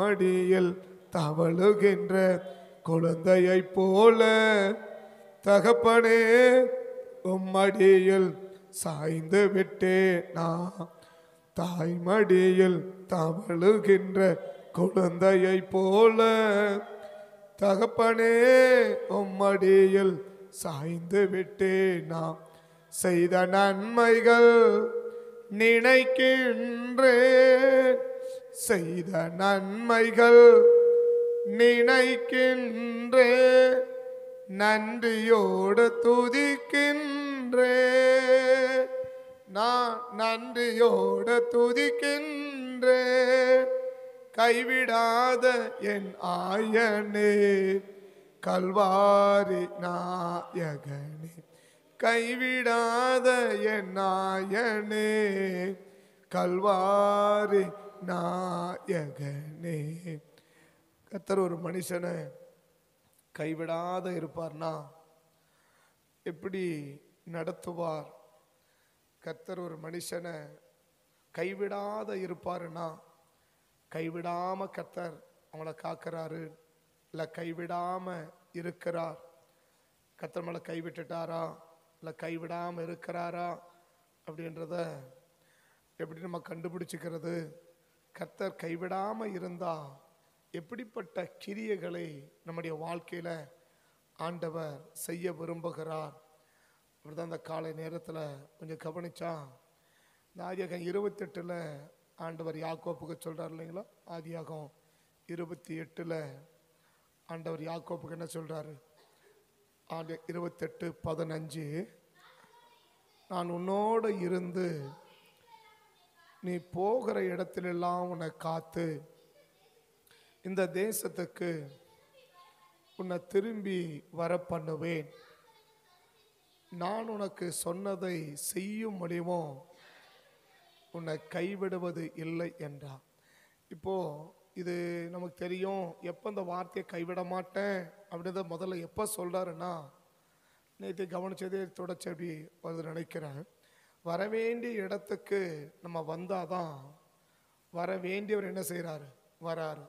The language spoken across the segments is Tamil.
தாய்மடியில் தவழுகின்ற குழந்தையைப் போல தகப்பனே உம்மடியில் சாய்ந்து விட்டேன் நான் தாய்மடியில் தவழுகின்ற குழந்தையைப் போல தகப்பனே உம்மடியில் சாய்ந்து விட்டேன் நான் செய்த நன்மைகள் நினைக்கின்றேன் செய்த நன்மைகள் நினைக்கின்றேன் நன்றியோடு துதிக்கின்றேன் நான் நன்றியோடு துதிக்கின்றேன் கைவிடாத என் ஆயனே கல்வாரி நாயகனே கைவிடாத என் நாயனே கல்வாரி நாயகனே கத்தர் ஒரு மனுஷனை கைவிடாத இருப்பார்னா எப்படி நடத்துவார் கர்த்தர் ஒரு மனுஷனை கைவிடாத இருப்பாருன்னா கைவிடாம கர்த்தர் அவங்கள காக்கிறாரு இல்லை கைவிடாம இருக்கிறார் கர்த்தர் மேலே கைவிட்டுட்டாரா இல்லை கைவிடாம இருக்கிறாரா அப்படின்றத எப்படி நம்ம கண்டுபிடிச்சிக்கிறது கர்த்தர் கைவிடாம இருந்தா எப்படிப்பட்ட கிரியைகளை நம்முடைய வாழ்க்கையில ஆண்டவர் செய்ய விரும்புகிறார் அப்படிதான் அந்த காலை நேரத்தில் கொஞ்சம் கவனிச்சா இந்த ஆதியாகம் இருபத்தெட்டில் ஆண்டவர் யாக்கோப்புக்கு சொல்றார் இல்லைங்களா ஆதியாகம் இருபத்தி எட்டில் ஆண்டவர் யாக்கோப்புக்கு என்ன சொல்றாரு ஆதி இருபத்தெட்டு பதினஞ்சு நான் உன்னோடு இருந்து நீ போகிற இடத்திலெல்லாம் உன்னை காத்து இந்த தேசத்துக்கு உன்னை திரும்பி வர பண்ணுவேன் நான் உனக்கு சொன்னதை செய்யும் முடியுமோ உன்னை கைவிடுவது இல்லை என்றார் இப்போ இது நமக்கு தெரியும் எப்போ இந்த வார்த்தையை கைவிட மாட்டேன் அப்படின்றத முதல்ல எப்போ சொல்றாருன்னா நேற்று கவனிச்சதே தொடர்ச்சி அப்படி வருது நினைக்கிறேன் வர வேண்டிய இடத்துக்கு நம்ம வந்தாதான் வர வேண்டியவர் என்ன செய்றாரு வராரு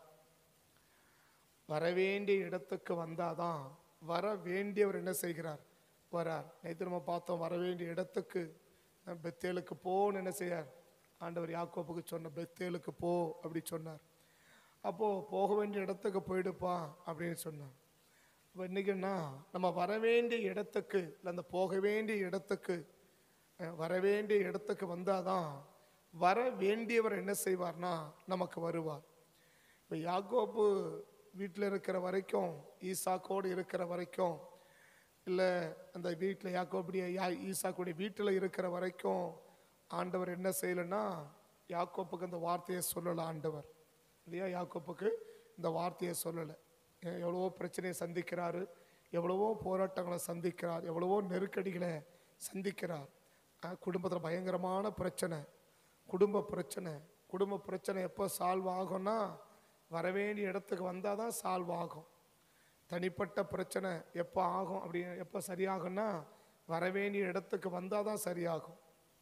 வர வேண்டிய இடத்துக்கு வந்தாதான் வர வேண்டியவர் என்ன செய்கிறார் வரார் நேற்று நம்ம பார்த்தோம் வர வேண்டிய இடத்துக்கு அஹ், பெத்தேலுக்கு போன்னு என்ன செய்யார் ஆண்டவர் யாக்கோப்புக்கு சொன்ன பெத்தேலுக்கு போ அப்படி சொன்னார் அப்போ போக வேண்டிய இடத்துக்கு போயிடுப்பா அப்படின்னு சொன்னார் அப்போ இன்னைக்குன்னா நம்ம வர வேண்டிய இடத்துக்கு இல்லை அந்த போக வேண்டிய இடத்துக்கு அஹ், வர வேண்டிய இடத்துக்கு வந்தாதான் வர வேண்டியவர் என்ன செய்வார்னா நமக்கு வருவார் இப்போ யாக்கோப்பு வீட்டில் இருக்கிற வரைக்கும் ஈசாக்கோடு இருக்கிற வரைக்கும் இல்லை அந்த வீட்டில் யாக்கோபுடைய யா ஈசாக்குடைய வீட்டில் இருக்கிற வரைக்கும் ஆண்டவர் என்ன செய்யலைன்னா யாக்கோப்புக்கு அந்த வார்த்தையை சொல்லலை ஆண்டவர் இல்லையா யாக்கோப்புக்கு இந்த வார்த்தையை சொல்லலை எ- எவ்வளவோ பிரச்சனையை சந்திக்கிறாரு எவ்வளவோ போராட்டங்களை சந்திக்கிறார் எவ்வளவோ நெருக்கடிகளை சந்திக்கிறார் குடும்பத்தில் பயங்கரமான பிரச்சனை குடும்ப பிரச்சனை குடும்ப பிரச்சனை எப்போ சால்வ் ஆகும்னா வர வேண்டிய இடத்துக்கு வந்தால் தான் சால்வ் ஆகும் தனிப்பட்ட பிரச்சனை எப்போ ஆகும் அப்படி எப்போ சரியாகும்னா வர வேண்டிய இடத்துக்கு வந்தால் தான் சரியாகும்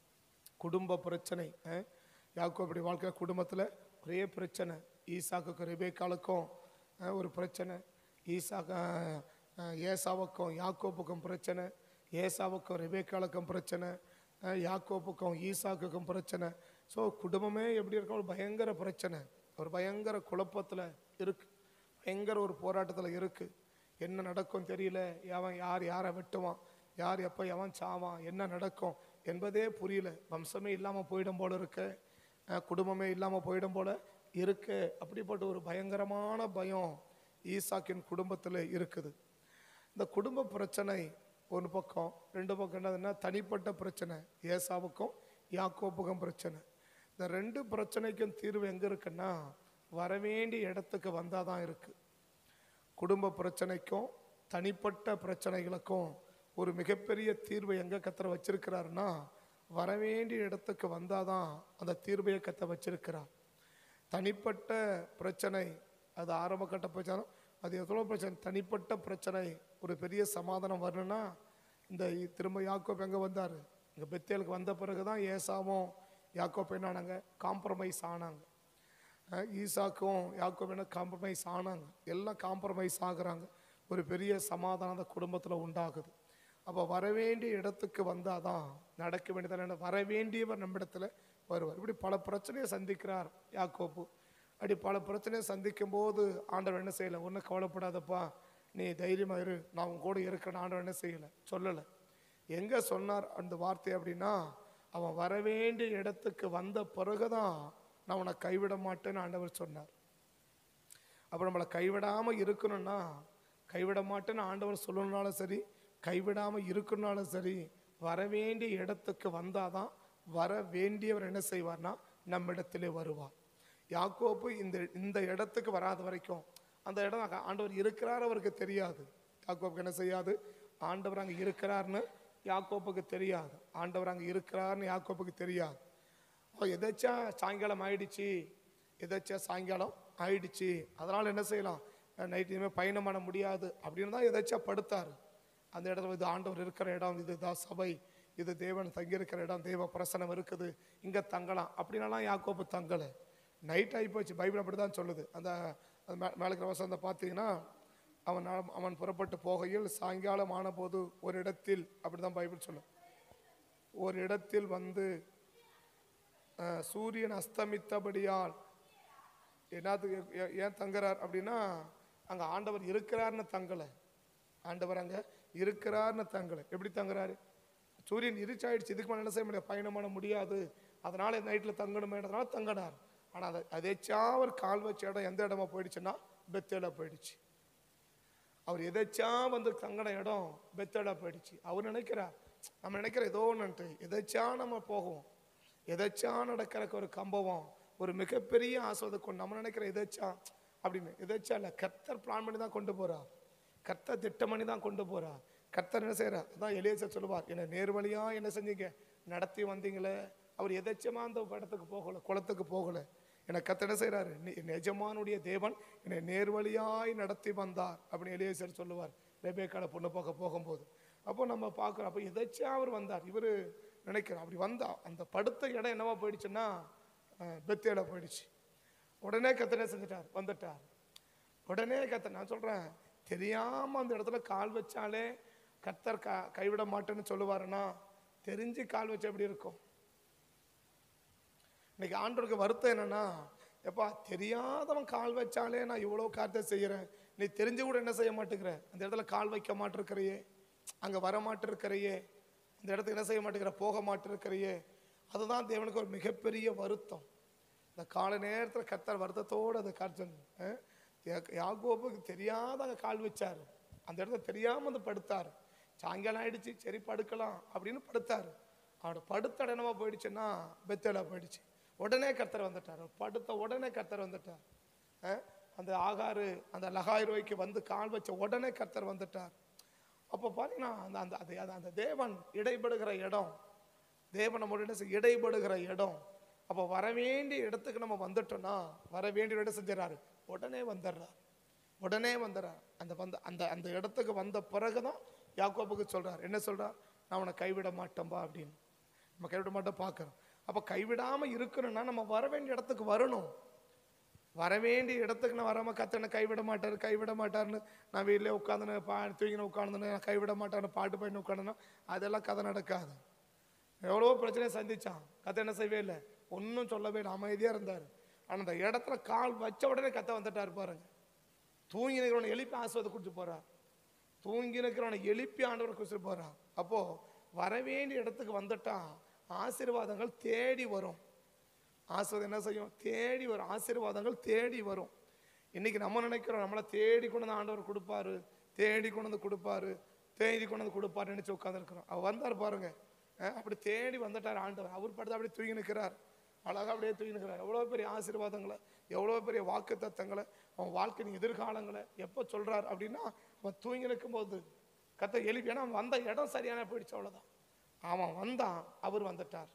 குடும்ப பிரச்சனை அஹ், யாக்கோபுடைய வாழ்க்கை குடும்பத்தில் ஒரே பிரச்சனை ஈசாக்குக்கும் ரெபேக்காலுக்கும் அஹ், ஒரு பிரச்சனை ஈசாக்கு அஹ், அஹ், ஏசாவுக்கும் யாக்கோப்புக்கும் பிரச்சனை ஏசாவுக்கும் ரெபேக்காலுக்கும் பிரச்சனை அஹ், யாக்கோப்புக்கும் ஈசாக்குக்கும் பிரச்சனை ஸோ குடும்பமே எப்படி இருக்கும் ஒரு பயங்கர பிரச்சனை ஒரு பயங்கர குழப்பத்தில் இருக்கு பயங்கர ஒரு போராட்டத்தில் இருக்கு என்ன நடக்கும் தெரியல எவன் யார் யாரை வெட்டுவான் யார் எப்போ எவன் சாவான் என்ன நடக்கும் என்பதே புரியல வம்சமே இல்லாமல் போயிடும் போல இருக்கு அஹ் குடும்பமே இல்லாமல் போயிடும் போல இருக்கு அப்படிப்பட்ட ஒரு பயங்கரமான பயம் ஈசாக்கின் குடும்பத்தில் இருக்குது இந்த குடும்ப பிரச்சனை ஒரு பக்கம் ரெண்டு பக்கம் என்னதுன்னா தனிப்பட்ட பிரச்சனை ஏசாவுக்கும் யாக்கோப்புக்கும் பிரச்சனை இந்த ரெண்டு பிரச்சனைக்கும் தீர்வு எங்கே இருக்குன்னா வரவேண்டிய இடத்துக்கு வந்தால் தான் இருக்குது குடும்ப பிரச்சனைக்கும் தனிப்பட்ட பிரச்சனைகளுக்கும் ஒரு மிகப்பெரிய தீர்வை எங்கே கத்தரை வச்சிருக்கிறாருன்னா வரவேண்டிய இடத்துக்கு வந்தாதான் அந்த தீர்வையை கத்த வச்சிருக்கிறார் தனிப்பட்ட பிரச்சனை அது ஆரம்ப கட்ட பிரச்சனை அது எவ்வளோ பிரச்சனை தனிப்பட்ட பிரச்சனை ஒரு பெரிய சமாதானம் வரணும்னா இந்த திரும்ப யாக்கோப் எங்கே வந்தார் இங்கே பெத்தேலுக்கு வந்த பிறகு தான் ஏசாவும் யாக்கோப் என்னானாங்க காம்ப்ரமைஸ் ஆனாங்க அஹ் ஈசாக்கும் யாக்கோபு என்ன காம்ப்ரமைஸ் ஆனாங்க எல்லாம் காம்ப்ரமைஸ் ஆகுறாங்க ஒரு பெரிய சமாதானம் அந்த குடும்பத்தில் உண்டாகுது அப்போ வரவேண்டிய இடத்துக்கு வந்தால் தான் நடக்க வேண்டியதான வரவேண்டியவர் நம்மிடத்துல வருவார் இப்படி பல பிரச்சனையை சந்திக்கிறார் யாக்கோப்பு அப்படி பல பிரச்சனையை சந்திக்கும் போது ஆண்டவர் என்ன செய்யலை ஒன்றும் கவலைப்படாதப்பா நீ தைரியமா இரு நான் உன் கூட இருக்கிறேன்னு ஆண்டவர் என்ன செய்யலை சொல்லலை எங்கே சொன்னார் அந்த வார்த்தை அப்படின்னா அவன் வரவேண்டிய இடத்துக்கு வந்த பிறகுதான் நான் உன்னை கைவிட மாட்டேன்னு ஆண்டவர் சொன்னார் அப்போ நம்மளை கைவிடாமல் இருக்கணும்னா கைவிட மாட்டேன்னு ஆண்டவர் சொல்லணுனாலும் சரி கைவிடாமல் இருக்கணும்னாலும் சரி வர வேண்டிய இடத்துக்கு வந்தாதான் வர வேண்டியவர் என்ன செய்வார்னா நம்மிடத்திலே வருவார் யாக்கோப்பு இந்த இந்த இடத்துக்கு வராத வரைக்கும் அந்த இடம் அங்க ஆண்டவர் இருக்கிறார் அவருக்கு தெரியாது யாக்கோப்புக்கு என்ன செய்யாது ஆண்டவர் அங்கே இருக்கிறார்னு யாக்கோப்புக்கு தெரியாது ஆண்டவர் அங்கே இருக்கிறார்னு யாக்கோப்புக்கு தெரியாது ஓ எதாச்சா சாயங்காலம் ஆயிடுச்சு எதாச்சா சாயங்காலம் ஆயிடுச்சு அதனால் என்ன செய்யலாம் நைட் இனிமேல் பயணம் பண்ண முடியாது அப்படின்னு தான் எதாச்சா படுத்தார் அந்த இடத்துல இது ஆண்டவர் இருக்கிற இடம் இதுதான் சபை இது தேவன் தங்கியிருக்கிற இடம் தேவ பிரசனம் இருக்குது இங்கே தங்கலாம் அப்படின்னாலாம் யாக்கோப்பு தங்கலை நைட் ஆகி போச்சு பைபிள் அப்படி தான் சொல்லுது அந்த அந்த மே- மேல இருக்கிற வசனத்தை பார்த்தீங்கன்னா அவன் நா- அவன் புறப்பட்டு போகையில் சாயங்காலம் ஆனபோது ஒரு இடத்தில் அப்படி தான் பைபிள் சொல்லும் ஒரு இடத்தில் வந்து அஹ், சூரியன் அஸ்தமித்தபடியால் என்னத்துக்கு ஏ- ஏன் தங்குறார் அப்படின்னா அங்கே ஆண்டவர் இருக்கிறார்னு தங்கலை ஆண்டவர் அங்கே இருக்கிறார்னு தங்கலை எப்படி தங்குறாரு சூரியன் இருச்சாயிடுச்சு இதுக்கு மேலே என்ன செய்ய முடியாது பயணம் பண்ண முடியாது அதனால நைட்டில் தங்கணுமேன்றதுனால தங்கினார் ஆனால் அதை அதேச்சா அவர் கால் வச்ச இடம் எந்த இடமா போயிடுச்சுன்னா பெத்தேல போயிடுச்சு அவர் எதாச்சா வந்து தங்கின இடம் பெத்தேலா போயிடுச்சு அவர் நினைக்கிறார் நம்ம நினைக்கிற ஏதோ ஒன்றுன்ட்டு எதாச்சா நம்ம போகும் எதாச்சா நடக்கிற ஒரு கம்பவம் ஒரு மிகப்பெரிய ஆஸ்வதை கொண்டு நம்ம நினைக்கிற எதாச்சா அப்படின்னு எதாச்சா இல்லை கர்த்தர் பிளான் பண்ணி தான் கொண்டு போறார் கர்த்தர் திட்டம் பண்ணி தான் கொண்டு போறார் கர்த்தர் என்ன செய்யறார் அதான் எலியேசர் சொல்லுவார் என்ன நேர்வழியா என்ன செஞ்சீங்க நடத்தி வந்தீங்களே அவர் எதாச்சமா அந்த இடத்துக்கு போகல குளத்துக்கு போகல என்னை கர்த்தர் என்ன செய்யறாரு எஜமானுடைய தேவன் என்னை நேர்வழியாய் நடத்தி வந்தார் அப்படின்னு எலியேசர் சொல்லுவார் ரெபேக்கால பொண்ணு பார்க்க போகும்போது அப்போ நம்ம பார்க்குறோம் அப்போ எதாச்சும் அவர் வந்தார் இவர் நினைக்கிறோம் அப்படி வந்தா அந்த படுத்த இடம் என்னவா போயிடுச்சுன்னா அஹ், பெத்தேல போயிடுச்சு உடனே கத்தனை செஞ்சுட்டார் வந்துட்டார் உடனே கத்த நான் சொல்றேன் தெரியாம அந்த இடத்துல கால் வச்சாலே கர்த்தர் க கைவிட மாட்டேன்னு சொல்லுவாருன்னா தெரிஞ்சு கால் வச்சா எப்படி இருக்கும் இன்னைக்கு ஆண்டவருக்கு வருத்தம் என்னன்னா எப்பா தெரியாதவன் கால் வச்சாலே நான் இவ்வளோ காரியத்தை செய்கிறேன் நீ தெரிஞ்சு கூட என்ன செய்ய மாட்டேங்கிற அந்த இடத்துல கால் வைக்க மாட்டிருக்கிறையே அங்கே வர மாட்டிருக்கிறையே இந்த இடத்துக்கு என்ன செய்ய மாட்டேங்கிற போக மாட்டிருக்கிறையே அதுதான் தேவனுக்கு ஒரு மிகப்பெரிய வருத்தம் இந்த கால நேரத்தில் கத்தர் வருத்தத்தோடு அதை காய்ச்சல் யாகோபுக்கு தெரியாத அங்கே கால் வச்சார் அந்த இடத்துல தெரியாமல் வந்து படுத்தார் சாயங்காலம் ஆயிடுச்சு சரி படுக்கலாம் அப்படின்னு படுத்தார் அவரோட படுத்த இடம் என்னவா போயிடுச்சுன்னா பெத்தேலா போயிடுச்சு உடனே கர்த்தர் வந்துட்டார் அவர் படுத்த உடனே கர்த்தர் வந்துட்டார் அஹ், அந்த ஆகாரு அந்த லகாய் ரூபாய்க்கு வந்து கால் வச்ச உடனே கர்த்தர் வந்துட்டார் அப்போ பார்த்தீங்கன்னா அந்த அந்த அது அது- அந்த தேவன் இடைபடுகிற இடம் தேவன் நம்மளோட என்ன செய்ய- இடைபடுகிற இடம் அப்போ வர வேண்டிய இடத்துக்கு நம்ம வந்துட்டோம்னா வர வேண்டிய இடம் செஞ்சிடறாரு உடனே வந்துடுறார் உடனே வந்துடுறார் அந்த வந்த அந்த அந்த இடத்துக்கு வந்த பிறகுதான் யாக்கோபுக்கு சொல்றார் என்ன சொல்றார் நான் உன்னை கைவிட மாட்டேன்பா அப்படின்னு நம்ம கைவிட மாட்டோம் பார்க்குறோம் அப்போ கைவிடாம இருக்கணும்னா நம்ம வர வேண்டிய இடத்துக்கு வரணும் வர வேண்டிய இடத்துக்கு நான் வராம கத்தனை கைவிட மாட்டார் கைவிட மாட்டார்னு நான் வீட்டிலே உட்காந்துன்னு பா தூங்கின உட்காந்துன்னு நான் கைவிட மாட்டார்னு பாட்டு பாடினு உட்காந்துனா அதெல்லாம் கதை நடக்காது எவ்வளோ பிரச்சனையை சந்திச்சான் கத்தை என்ன செய்யவே இல்லை ஒன்றும் சொல்லவே இல்லை அமைதியாக இருந்தார் ஆனால் அந்த இடத்துல கால் வச்ச உடனே கத்தை வந்துட்டார் பாருங்க தூங்கி நிற்கிறவனை எழுப்பி ஆசிர்வாதம் குடிச்சு போறார் தூங்கி நிற்கிறவனை எழுப்பி ஆண்டவர் குடிச்சிட்டு போறார் அப்போ வர வேண்டிய இடத்துக்கு வந்துட்டா ஆசீர்வாதங்கள் தேடி வரும் ஆசீர்வாதம் என்ன செய்யும் தேடி வரும் ஆசீர்வாதங்கள் தேடி வரும் இன்னைக்கு நம்ம நினைக்கிறோம் நம்மளை தேடி கொண்டு வந்து ஆண்டவர் கொடுப்பாரு தேடி கொண்டு வந்து கொடுப்பாரு தேடி கொண்டு வந்து கொடுப்பாரு நினைச்சு உட்காந்துருக்கிறோம் அவர் வந்தார் பாருங்க அஹ் அப்படி தேடி வந்துட்டார் ஆண்டவர் அவர் படுத்து அப்படியே தூங்கி நிற்கிறார் அழகா அப்படியே தூங்கி நிற்கிறார் எவ்வளோ பெரிய ஆசீர்வாதங்களை எவ்வளோ பெரிய வாக்கு தத்தங்களை அவன் வாழ்க்கையின் எதிர்காலங்களை எப்போ சொல்றார் அப்படின்னா அவன் தூங்கி நிற்கும்போது கத்த எழுப்பி ஏன்னா அவன் வந்த இடம் சரியான போயிடுச்சு அவ்வளோதான் அவன் வந்தான் அவர் வந்துட்டார்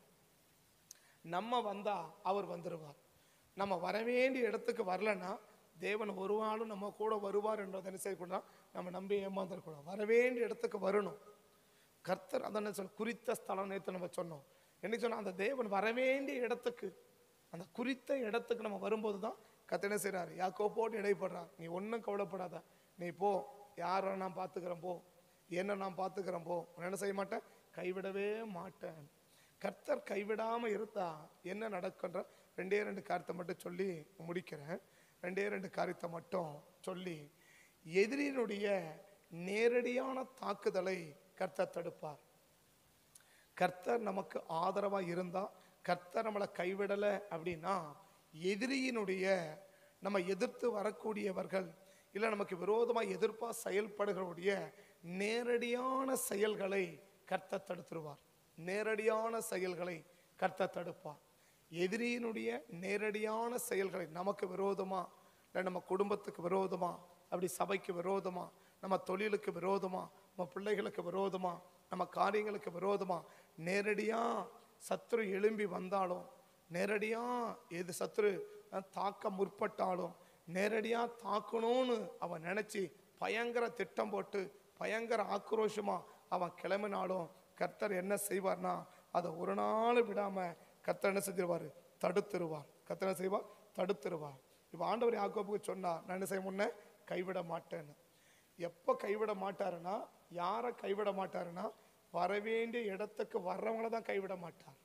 நம்ம வந்தா அவர் வந்துருவார் நம்ம வர வேண்டிய இடத்துக்கு வரலன்னா தேவன் ஒரு நாளும் நம்ம கூட வருவார் என்றதை என்ன செய்யக்கூடாது நம்ம நம்பி ஏமாந்துடக்கூடாது வர வேண்டிய இடத்துக்கு வரணும் கர்த்தர் அதான் சொல் குறித்த ஸ்தலம் நேற்று நம்ம சொன்னோம் என்ன சொன்னா அந்த தேவன் வர வேண்டிய இடத்துக்கு அந்த குறித்த இடத்துக்கு நம்ம வரும்போது தான் கத்த என்ன செய்றாரு யாக்கோ போட்டு இடைப்படுறார் நீ ஒன்றும் கவலைப்படாத நீ போ யாரை நான் பார்த்துக்கிறேன் போ என்ன நான் பார்த்துக்கிறேன் போ உன்னை என்ன செய்ய மாட்டேன் கைவிடவே மாட்டேன் கர்த்தர் கைவிடாம இருந்தா என்ன நடக்குன்ற ரெண்டே ரெண்டு காரியத்தை மட்டும் சொல்லி முடிக்கிறேன் ரெண்டே ரெண்டு காரியத்தை மட்டும் சொல்லி எதிரியினுடைய நேரடியான தாக்குதலை கர்த்தர் தடுப்பார் கர்த்தர் நமக்கு ஆதரவா இருந்தா கர்த்தர் நம்மளை கைவிடலை அப்படின்னா எதிரியினுடைய நம்ம எதிர்த்து வரக்கூடியவர்கள் இல்லை நமக்கு விரோதமாக எதிர்ப்பா செயல்படுகிறவருடைய நேரடியான செயல்களை கர்த்தர் தடுத்துருவார் நேரடியான செயல்களை கர்த்தர் தடுப்பார் எதிரியினுடைய நேரடியான செயல்களை நமக்கு விரோதமா இல்லை நம்ம குடும்பத்துக்கு விரோதமா அப்படி சபைக்கு விரோதமா நம்ம தொழிலுக்கு விரோதமா நம்ம பிள்ளைகளுக்கு விரோதமா நம்ம காரியங்களுக்கு விரோதமா நேரடியா சத்துரு எழும்பி வந்தாலும் நேரடியா எது சத்துரு அஹ், தாக்க முற்பட்டாலும் நேரடியா தாக்கணும்னு அவன் நினைச்சு பயங்கர திட்டம் போட்டு பயங்கர ஆக்ரோஷமா அவன் கிளம்பினாலும் கர்த்தர் என்ன செய்வார்னா அதை ஒரு நாள் விடாம கர்த்தர் என்ன செஞ்சிருவாரு தடுத்துருவார் கர்த்தர் என்ன செய்வார் தடுத்துருவார் இப்போ ஆண்டவர் யாக்கோபுக்கு சொன்னார் நான் என்ன செய்ய முன்ன கைவிட மாட்டேன்னு எப்போ கைவிட மாட்டாருன்னா யாரை கைவிட மாட்டாருன்னா வரவேண்டிய இடத்துக்கு வர்றவங்கள தான் கைவிட மாட்டார்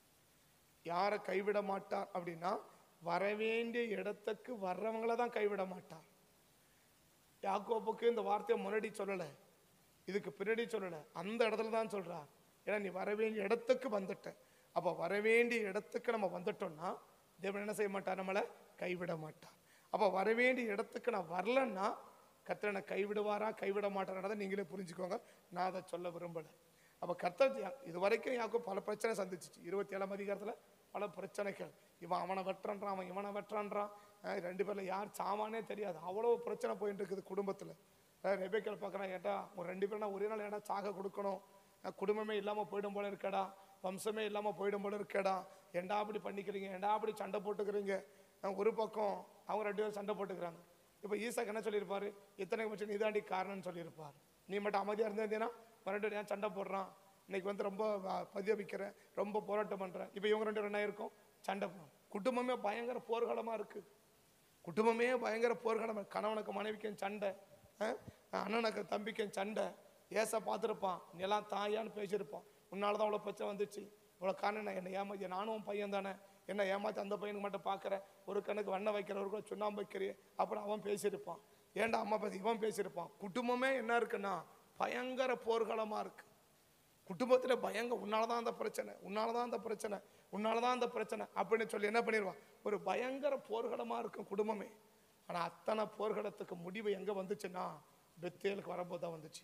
யாரை கைவிட மாட்டார் அப்படின்னா வரவேண்டிய இடத்துக்கு வர்றவங்கள தான் கைவிட மாட்டார் யாக்கோப்புக்கு இந்த வார்த்தையை முன்னாடி சொல்லலை இதுக்கு பின்னாடி சொல்லலை அந்த இடத்துல தான் சொல்றார் ஏன்னா நீ வரவேண்டிய இடத்துக்கு வந்துட்ட அப்போ வரவேண்டிய இடத்துக்கு நம்ம வந்துட்டோம்னா தேவன் என்ன செய்ய மாட்டார் நம்மளை கைவிட மாட்டார் அப்போ வரவேண்டிய இடத்துக்கு நான் வரலன்னா கர்த்தரனை கைவிடுவாரா கைவிட மாட்டாரா நீங்களே புரிஞ்சுக்கோங்க நான் அதை சொல்ல விரும்பலை அப்போ கர்த்தர் யா- இது வரைக்கும் யாக்கோ பல பிரச்சனை சந்திச்சிச்சு இருபத்தி ஏழாம் அதிகாரத்தில் பல பிரச்சனைகள் இவன் அவனை வெட்டுறான்றான் அவன் இவனை வெட்டுறான்றான் அஹ் ரெண்டு பேர்ல யார் சாமானே தெரியாது அவ்வளோ பிரச்சனை போயிட்டு இருக்குது குடும்பத்தில் ரெபேக்கல் பார்க்குறான் ஏட்டா ஒரு ரெண்டு பேரும் நான் ஒரே நாள் ஏடா சாக கொடுக்கணும் அஹ் குடும்பமே இல்லாமல் போயிடும் போல இருக்கடா வம்சமே இல்லாமல் போயிடும் போல இருக்கடா ஏண்டா அப்படி பண்ணிக்கிறீங்க ஏண்டா அப்படி சண்டை போட்டுக்கிறீங்க அஹ் ஒரு பக்கம் அவங்க ரெண்டு பேரும் சண்டை போட்டுக்கிறாங்க இப்போ ஈசாக்கு என்ன சொல்லியிருப்பாரு இத்தனை பட்சம் நீதாண்டி காரணம்னு சொல்லியிருப்பார் நீ மட்டும் அமைதியாக இருந்தேன்னா மறுபடியும் ஏன் சண்டை போடுறான் இன்னைக்கு வந்து ரொம்ப வ- பரிதபிக்கிறேன் ரொம்ப போராட்டம் பண்றேன் இப்போ இவங்க ரெண்டு பேரும் என்ன இருக்கும் சண்டை போடும் குடும்பமே பயங்கர போர்க்களமா இருக்கு குடும்பமே பயங்கர போர்க்களம் கணவனுக்கு மனைவிக்கும் சண்டை அஹ், அண்ணனுக்கு தம்பிக்கும் சண்டை ஏச பார்த்துருப்பான் நீ எல்லாம் தாயான்னு பேசியிருப்பான் உன்னால தான் இவ்வளோ பிரச்சனை வந்துச்சு இவ்வளோ காரணம் என்னை ஏமாத்தி நானும் உன் பையன் தானே என்ன ஏமாத்தி அந்த பையனுக்கு மட்டும் பார்க்குற ஒரு கணக்கு வண்ண வைக்கிறவர் கூட சுண்ணாம்பு வைக்கிறியே அப்புறம் அவன் பேசியிருப்பான் ஏன்டா அம்மா பேசி இவன் பேசியிருப்பான் குடும்பமே என்ன இருக்குன்னா பயங்கர போர்க்களமா இருக்கு குடும்பத்துல பயங்க உன்னாலதான் அந்த பிரச்சனை உன்னாலதான் அந்த பிரச்சனை உன்னாலதான் அந்த பிரச்சனை அப்படின்னு சொல்லி என்ன பண்ணிடுவான் ஒரு பயங்கர போர்க்களமா இருக்கும் குடும்பமே ஆனா அத்தனை போர்க்களத்துக்கு முடிவு எங்க வந்துச்சுன்னா பெத்தேலுக்கு வரும்போது தான் வந்துச்சு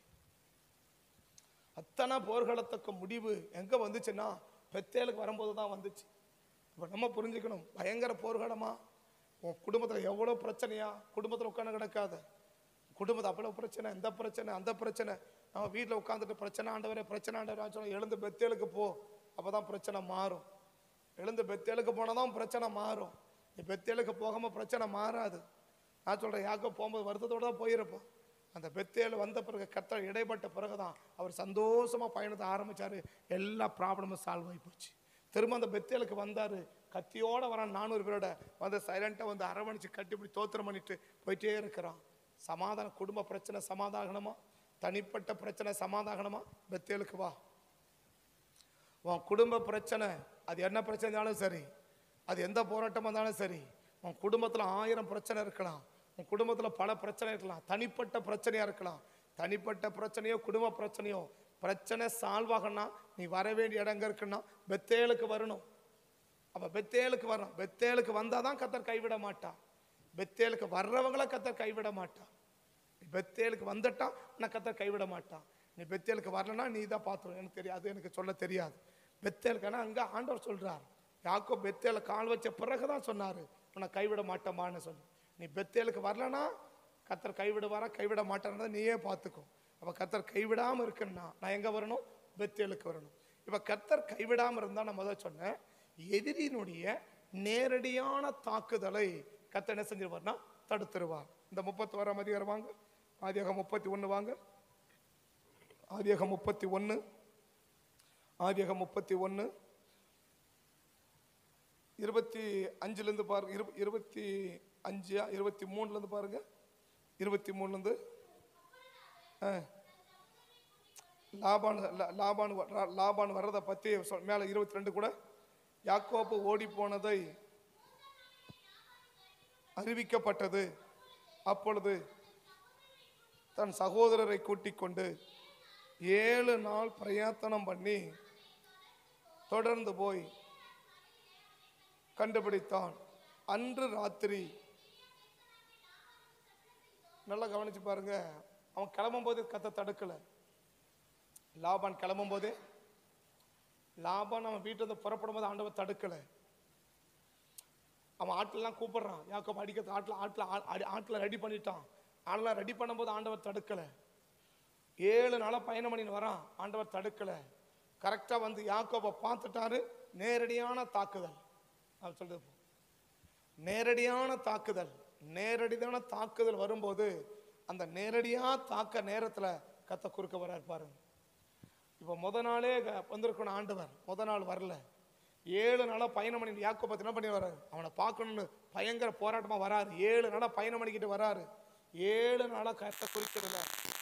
அத்தனை போர்க்களத்துக்கு முடிவு எங்க வந்துச்சுன்னா பெத்தேலுக்கு வரும்போது தான் வந்துச்சு இப்போ நம்ம புரிஞ்சுக்கணும் பயங்கர போர்க்களமா உன் குடும்பத்துல எவ்வளவு பிரச்சனையா குடும்பத்துல உட்காந்து கிடக்காத குடும்பத்தை அவ்வளோ பிரச்சனை இந்த பிரச்சனை அந்த பிரச்சனை நம்ம வீட்டில் உட்காந்துட்டு பிரச்சனை ஆண்டவரே பிரச்சனை ஆண்டவரே சொல்லி எழுந்து பெத்தேலுக்கு போ அப்பதான் பிரச்சனை மாறும் எழுந்து பெத்தேலுக்கு போனால் தான் பிரச்சனை மாறும் நீ பெத்தேலுக்கு போகாம பிரச்சனை மாறாது நான் சொல்றேன் யாக்கோ போகும்போது வருத்தத்தோட தான் போயிருப்போம் அந்த பெத்தேல் வந்த பிறகு கர்த்தர் இடைப்பட்ட பிறகுதான் அவர் சந்தோஷமா பயணத்தை ஆரம்பிச்சாரு எல்லா ப்ராப்ளமும் சால்வ் ஆகி போச்சு திரும்ப அந்த பெத்தேலுக்கு வந்தாரு கத்தியோட வரான் நானூறு பேரோட வந்து சைலண்டா வந்து அரவணைச்சு கட்டி இப்படி தோத்திரம் பண்ணிட்டு போயிட்டே இருக்கிறான் சமாதான குடும்ப பிரச்சனை சமாதானமா தனிப்பட்ட பிரச்சனை சமாதானமா பெத்தேலுக்கு வா உன் குடும்ப பிரச்சனை அது என்ன பிரச்சனை இருந்தாலும் சரி அது எந்த போராட்டமாக இருந்தாலும் சரி உன் குடும்பத்தில் ஆயிரம் பிரச்சனை இருக்கலாம் உன் குடும்பத்தில் பல பிரச்சனை இருக்கலாம் தனிப்பட்ட பிரச்சனையாக இருக்கலாம் தனிப்பட்ட பிரச்சனையோ குடும்ப பிரச்சனையோ பிரச்சனை சால்வ் ஆகணும்னா நீ வர வேண்டிய இடம் எங்க இருக்குன்னா பெத்தேலுக்கு வரணும் அப்ப பெத்தேலுக்கு வரணும் பெத்தேலுக்கு வந்தாதான் கத்தர் கைவிட மாட்டான் பெத்தேலுக்கு வர்றவங்கள கத்தர் கைவிட மாட்டான் நீ பெத்தேலுக்கு வந்துட்டான் நான் கத்தர் கைவிட மாட்டான் நீ பெத்தேலுக்கு வரலன்னா நீ தான் பார்த்துரும் எனக்கு தெரியாது எனக்கு சொல்ல தெரியாது பெத்தேலுக்குன்னா அங்க ஆண்டவர் சொல்றார் யாக்கோ பெத்தேல கால் வச்ச பிறகுதான் சொன்னாரு உன்னை கைவிட மாட்டோமான்னு சொல்லி நீ பெத்தேலுக்கு வரலனா கத்தர் கைவிடுவாரா கைவிட மாட்டாரா நீயே பார்த்துக்கோ அப்ப கத்தர் கைவிடாம இருக்குன்னா நான் எங்க வரணும் பெத்தேலுக்கு வரணும் இப்ப கத்தர் கைவிடாம இருந்தா நான் முதல்ல சொன்னேன் எதிரியினுடைய நேரடியான தாக்குதலை கத்தர் என்ன செஞ்சிருவார்னா தடுத்துருவார் இந்த முப்பத்தோராம் அதிகாரம் வாங்க ஆதியாகம் முப்பத்தி ஒன்று வாங்க ஆதியாகம் முப்பத்தி ஒன்று ஆதியாகம் முப்பத்தி ஒன்று இருபத்தி அஞ்சுலேருந்து பாருங்க இரு இருபத்தி அஞ்சா இருபத்தி மூணுலேருந்து பாருங்க இருபத்தி மூணுலேருந்து ஆ லாபான் லா- லாபான் வ- ரா- லாபான் வர்றதை பற்றி சொல் மேலே இருபத்தி ரெண்டு கூட யாக்கோப்பு ஓடி போனதை அறிவிக்கப்பட்டது அப்பொழுது தன் சகோதரரை கூட்டிக் கொண்டு ஏழு நாள் பிரயத்தனம் பண்ணி தொடர்ந்து போய் கண்டுபிடித்தான் அன்று ராத்திரி நல்லா கவனிச்சு பாருங்க அவன் கிளம்பும் போது கத்த தடுக்கல லாபான் கிளம்பும் போதே லாபான் அவன் வீட்டுல இருந்து புறப்படும் போது ஆண்டவர் தடுக்கல அவன் ஆட்களெல்லாம் கூப்பிடுறான் யாக்கோப் அடிக்கிறது ஆட்டில் ஆட்டில் ஆட்டில் ரெடி பண்ணிட்டான் ஆளெல்லாம் ரெடி பண்ணும்போது ஆண்டவர் தடுக்கல ஏழு நாளா பயணம் பண்ணின்னு வரான் ஆண்டவர் தடுக்கல கரெக்டாக வந்து யாக்கோபை பார்த்துட்டாரு நேரடியான தாக்குதல் நான் சொல்றது போ. நேரடியான தாக்குதல் நேரடியான தாக்குதல் வரும்போது அந்த நேரடியா தாக்க நேரத்துல கத்த குறுக்க வராரு பாருங்க இப்போ முத நாளே க- வந்திருக்கணும் ஆண்டவர் முத நாள் வரல ஏழு நாளா பயணம் பண்ணி யாக்கோ பத்தி என்ன பண்ணி வராரு அவனை பார்க்கணும்னு பயங்கர போராட்டமா வராரு ஏழு நாளா பயணம் பண்ணிக்கிட்டு வராரு ஏழு நாளா கத்த குறிக்கிறல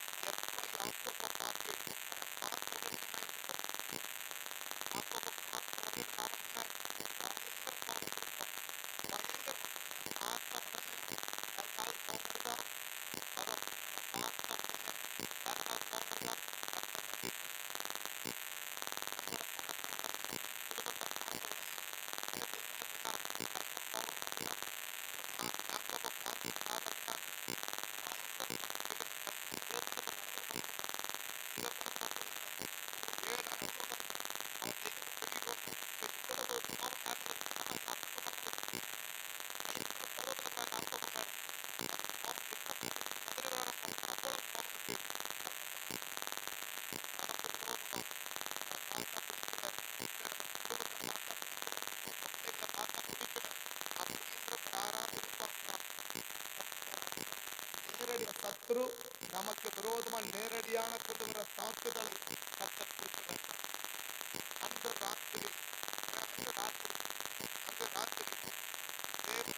நேரடி சத்ரு நமக்கு விரோதமா நேரடியான கொண்டு வர தாக்குதலை கத்தர் கொடுக்கிறார். அந்த ராத்திரி அந்த ராத்திரி அந்த ராத்திரி தேவ-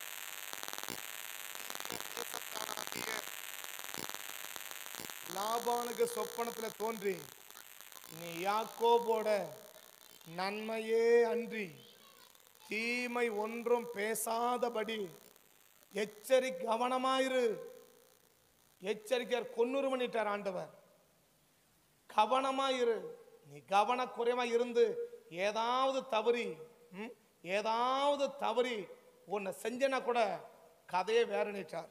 தேசத்தானாகிய லாபானுக்கு சொப்பனத்துல தோன்றி நீ யாக்கோபோட நன்மையே அன்றி தீமை ஒன்றும் பேசாதபடி எச்சரி கவனமாயிரு எச்சரிக்கையார் கொன்னுரு பண்ணிட்டார் ஆண்டவர் கவனமா இரு நீ கவனக்குறைவா இருந்து ஏதாவது தவறி ம், ஏதாவது தவறி உன்னை செஞ்சனா கூட கதையை வேற நீட்டார்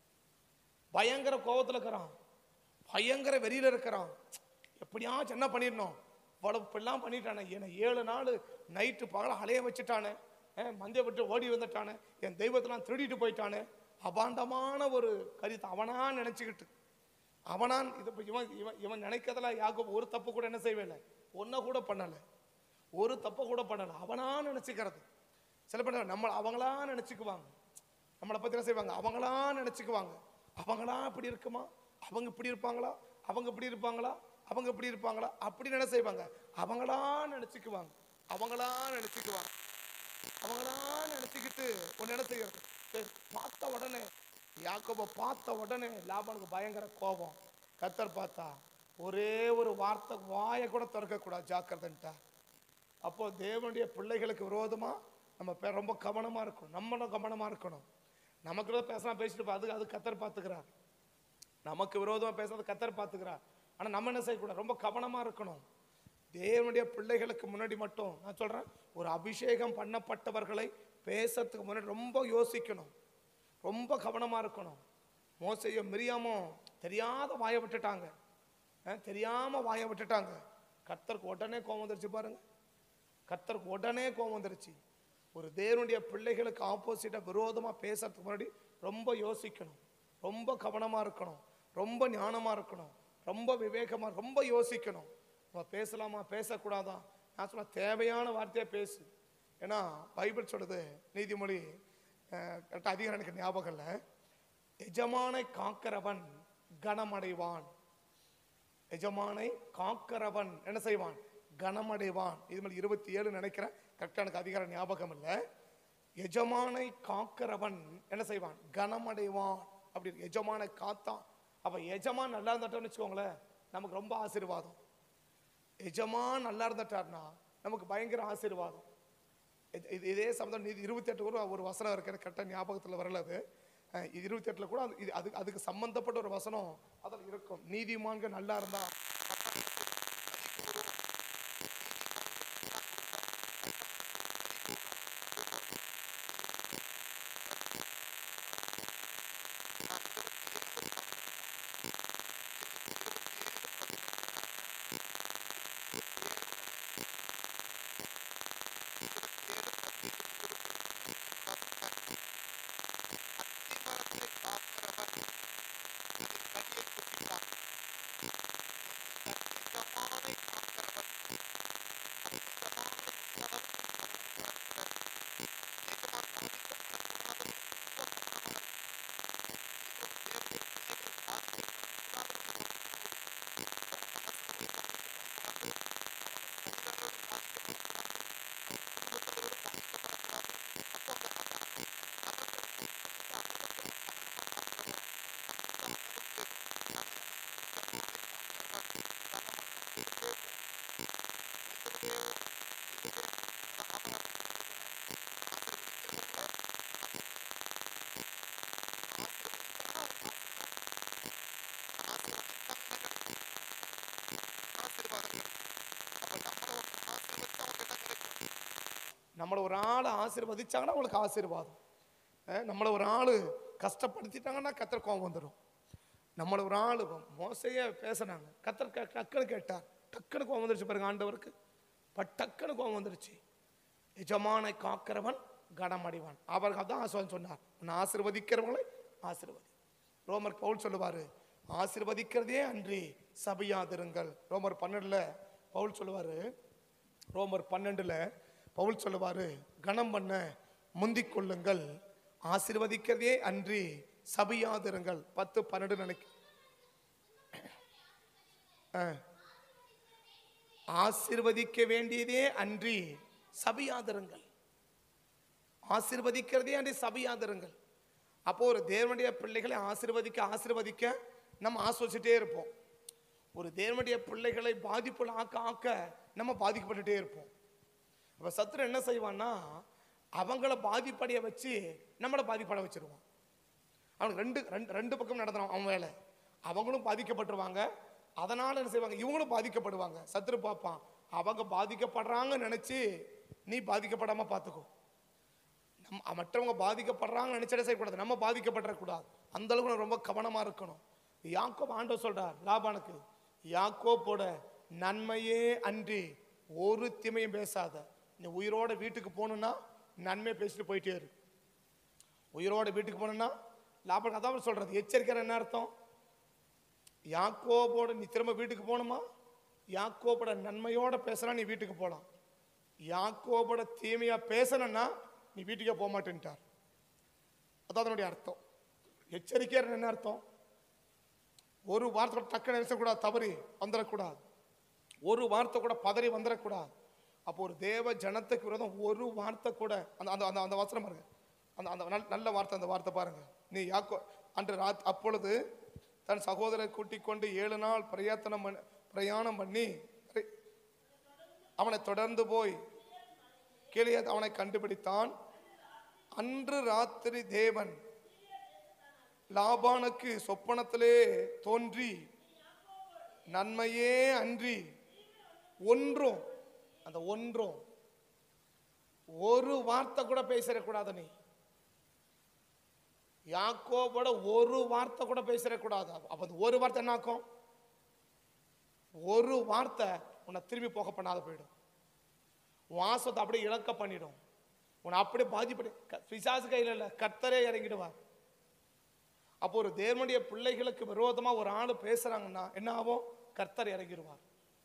பயங்கர கோபத்துல இருக்கிறான் பயங்கர வெறியில இருக்கிறான் எப்படியாச்சும் என்ன பண்ணிடணும் இவ்வளவு இப்படிலாம் பண்ணிட்டானே என்னை ஏழு நாள் நைட்டு பகல அலைய வச்சுட்டானே அஹ், மந்திய விட்டு ஓடி வந்துட்டானே என் தெய்வத்தெல்லாம் திருடிட்டு போயிட்டானே அபாண்டமான ஒரு கருத்து அவனா நினைச்சுக்கிட்டு அவனான் இது இப்ப இவன் இவன் இவன் நினைக்கிறதெல்லாம் யாக்கோபு ஒரு தப்பு கூட என்ன செய்வே இல்லை ஒன்றை கூட பண்ணலை ஒரு தப்பை கூட பண்ணலை அவனா நினைச்சுக்கிறது சில பேர் நம்ம அவங்களா நினைச்சுக்குவாங்க நம்மளை பத்தி என்ன செய்வாங்க அவங்களா நினைச்சுக்குவாங்க அவங்களா இப்படி இருக்குமா அவங்க இப்படி இருப்பாங்களா அவங்க இப்படி இருப்பாங்களா அவங்க இப்படி இருப்பாங்களா அப்படி என்ன செய்வாங்க அவங்களா நினைச்சுக்குவாங்க அவங்களா நினைச்சுக்குவாங்க அவங்களா நினைச்சுக்கிட்டு ஒன்று என்ன செய்யறது சரி, பார்த்த உடனே யாக்கோப பார்த்த உடனே லாபானுக்கு பயங்கர கோபம் கத்தர் பார்த்தா ஒரே ஒரு வார்த்தை வாயை கூட திறக்கக்கூடாது ஜாக்கிரதைன்ட்டா அப்போ தேவனுடைய பிள்ளைகளுக்கு விரோதமா நம்ம பே- ரொம்ப கவனமா இருக்கணும் நம்மளும் கவனமா இருக்கணும் நமக்கு தான் பேசலாம் பேசிட்டு போ, அது அது கத்தர் பார்த்துக்கிறார் நமக்கு விரோதமா பேசுறது கத்தர் பார்த்துக்கிறார் ஆனா நம்ம என்ன செய்யக்கூடாது ரொம்ப கவனமா இருக்கணும் தேவனுடைய பிள்ளைகளுக்கு முன்னாடி மட்டும் நான் சொல்றேன் ஒரு அபிஷேகம் பண்ணப்பட்டவர்களை பேசுறதுக்கு முன்னாடி ரொம்ப யோசிக்கணும் ரொம்ப கவனமா இருக்கணும் மோசையும் மிரியாமும் தெரியாத வாயை விட்டுட்டாங்க அஹ், தெரியாம வாயை விட்டுட்டாங்க கர்த்தருக்கு உடனே கோபம் வந்துருச்சு பாருங்க கர்த்தருக்கு உடனே கோபம் வந்துருச்சு ஒரு தேவனுடைய பிள்ளைகளுக்கு ஆப்போசிட்டா விரோதமா பேசுறதுக்கு முன்னாடி ரொம்ப யோசிக்கணும் ரொம்ப கவனமா இருக்கணும் ரொம்ப ஞானமா இருக்கணும் ரொம்ப விவேகமா ரொம்ப யோசிக்கணும் நம்ம பேசலாமா பேசக்கூடாதா நான் சொன்ன தேவையான வார்த்தையா பேசு ஏன்னா பைபிள் சொல்லுது நீதிமொழி கரெக்டாக அதிகம் எனக்கு ஞாபகம் இல்லை எஜமானை காக்கிறவன் கனமடைவான் எஜமானை காக்கிறவன் என்ன செய்வான் கனமடைவான் இது மாதிரி இருபத்தி ஏழு நினைக்கிறேன் கரெக்டாக எனக்கு அதிகாரம் ஞாபகம் இல்லை எஜமானை காக்கிறவன் என்ன செய்வான் கனமடைவான் அப்படி இருக்கு. எஜமானை காத்தான் அப்ப எஜமான் நல்லா இருந்துட்டோம்னு வச்சுக்கோங்களேன் நமக்கு ரொம்ப ஆசீர்வாதம் எஜமான் நல்லா இருந்துட்டார்னா நமக்கு பயங்கர ஆசீர்வாதம் இது- இது- இதே சம்பந்தம் நீதி இருபத்தி எட்டு கூட ஒரு வசனம் இருக்கு எனக்கு கரெக்டாக ஞாபகத்தில் வரல அது அஹ் இது இருபத்தி எட்டுல கூட அது- இது அது அதுக்கு சம்பந்தப்பட்ட ஒரு வசனம் அதில் இருக்கும் நீதிமான்கள் நல்லா இருந்தா நம்மளை ஒரு ஆள் ஆசீர்வதிச்சாங்கன்னா அவங்களுக்கு ஆசீர்வாதம் அஹ் நம்மளை ஒரு ஆள் கஷ்டப்படுத்திட்டாங்கன்னா கத்தர் கோவம் வந்துடும் நம்மளை ஒரு ஆள் மோசைய பேசுனாங்க கத்தர் க- டக்குன்னு கேட்டார் டக்குன்னு கோவம் வந்துருச்சு பாருங்க ஆண்டவருக்கு பட் டக்குன்னு கோவம் வந்துருச்சு எஜமானை காக்கிறவன் கனமடைவான் அவர்கள் தான் ஆசுவான் சொன்னார் உன்னை ஆசீர்வதிக்கிறவங்களை ஆசீர்வதி ரோமர் பவுல் சொல்லுவாரு ஆசீர்வதிக்கிறதே அன்றி சபையாதிருங்கள் ரோமர் பன்னெண்டுல பவுல் சொல்லுவாரு ரோமர் பன்னெண்டுல பவுல் சொல்லுவாரு கனம் பண்ண முந்திக் கொள்ளுங்கள் ஆசீர்வதிக்கிறதே அன்றி சபையாதிருங்கள் பத்து பன்னெண்டு நினைக்க ஆ. ஆசீர்வதிக்க வேண்டியதே அன்றி சபையாதிருங்கள் ஆசீர்வதிக்கிறதே அன்றி சபையாதிருங்கள் அப்போ ஒரு தேவனுடைய பிள்ளைகளை ஆசீர்வதிக்க ஆசீர்வதிக்க நம்ம ஆஸ்வசிட்டே இருப்போம் ஒரு தேவனுடைய பிள்ளைகளை பாதிப்புல ஆக்க ஆக்க நம்ம பாதிக்கப்பட்டுட்டே இருப்போம் அப்ப சத்துரு என்ன செய்வான்னா அவங்கள பாதிப்படைய வச்சு நம்மளை பாதிப்பட வச்சிருவான் அவனுக்கு ரெண்டு ரெண்டு ரெண்டு பக்கம் நடத்துறான் அவன் வேலை அவங்களும் பாதிக்கப்பட்டுருவாங்க அதனால என்ன செய்வாங்க இவங்களும் பாதிக்கப்படுவாங்க சத்துரு பார்ப்பான் அவங்க பாதிக்கப்படுறாங்கன்னு நினைச்சு நீ பாதிக்கப்படாம பார்த்துக்கோ நம்ம மற்றவங்க பாதிக்கப்படுறாங்கன்னு நினைச்சிட செய்யக்கூடாது நம்ம பாதிக்கப்படக்கூடாது அந்த அளவுக்கு நம்ம ரொம்ப கவனமா இருக்கணும் யாக்கோப் ஆண்டவர் சொல்றார் லாபானுக்கு யாக்கோப்போட நன்மையே அன்றி ஒரு தீமையும் பேசாத நீ உயிரோட வீட்டுக்கு போகணும்னா நன்மையை பேசிட்டு போயிட்டே இரு உயிரோட வீட்டுக்கு போகணும்னா லாபம் அதான் சொல்றது எச்சரிக்கை என்ன அர்த்தம் யாக்கோபோட நீ திரும்ப வீட்டுக்கு போகணுமா யாக்கோபோட நன்மையோட பேசினா நீ வீட்டுக்கு போகலாம் யாக்கோபோட தீமையா பேசணும்னா நீ வீட்டுக்கே போக மாட்டேன்ட்டார் அதான் அதனுடைய அர்த்தம் எச்சரிக்கை என்ன அர்த்தம் ஒரு வார்த்தை கூட டக்குன்னு நினைச்சக்கூடாது தவறி வந்துடக்கூடாது ஒரு வார்த்தை கூட பதறி வந்துடக்கூடாது அப்போ ஒரு தேவ ஜனத்துக்கு விரோதம் ஒரு வார்த்தை கூட அந்த அந்த அந்த அந்த வசனம் பாருங்க அந்த அந்த நல்ல- நல்ல வார்த்தை அந்த வார்த்தை பாருங்க நீ யாக்கோ அன்று ராத் அப்பொழுது தன் சகோதரரை கூட்டிக் கொண்டு ஏழு நாள் பிரயத்தனம் பண்ண- பிரயாணம் பண்ணி அவனை தொடர்ந்து போய் கீழே அவனை கண்டுபிடித்தான் அன்று ராத்திரி தேவன் லாபானுக்கு சொப்பனத்திலே தோன்றி நன்மையே அன்றி ஒன்றும் அந்த ஒன்றும் ஒரு வார்த்தை கூட பேசிடக்கூடாது நீ யாக்கோபோட ஒரு வார்த்தை கூட பேசிடக்கூடாது அப்ப அந்த ஒரு வார்த்தை என்ன ஆக்கும் ஒரு வார்த்தை உன்னை திரும்பி போக பண்ணாத போயிடும் வாசத்தை அப்படியே இழக்க பண்ணிடும் உன்னை அப்படியே பாதிப்படி க- பிசாசு கையில் இல்லை கர்த்தரே இறங்கிடுவார் அப்போ ஒரு தேவனுடைய பிள்ளைகளுக்கு விரோதமா ஒரு ஆள் பேசுறாங்கன்னா என்ன ஆகும் கர்த்தர் இறங்கிடுவார்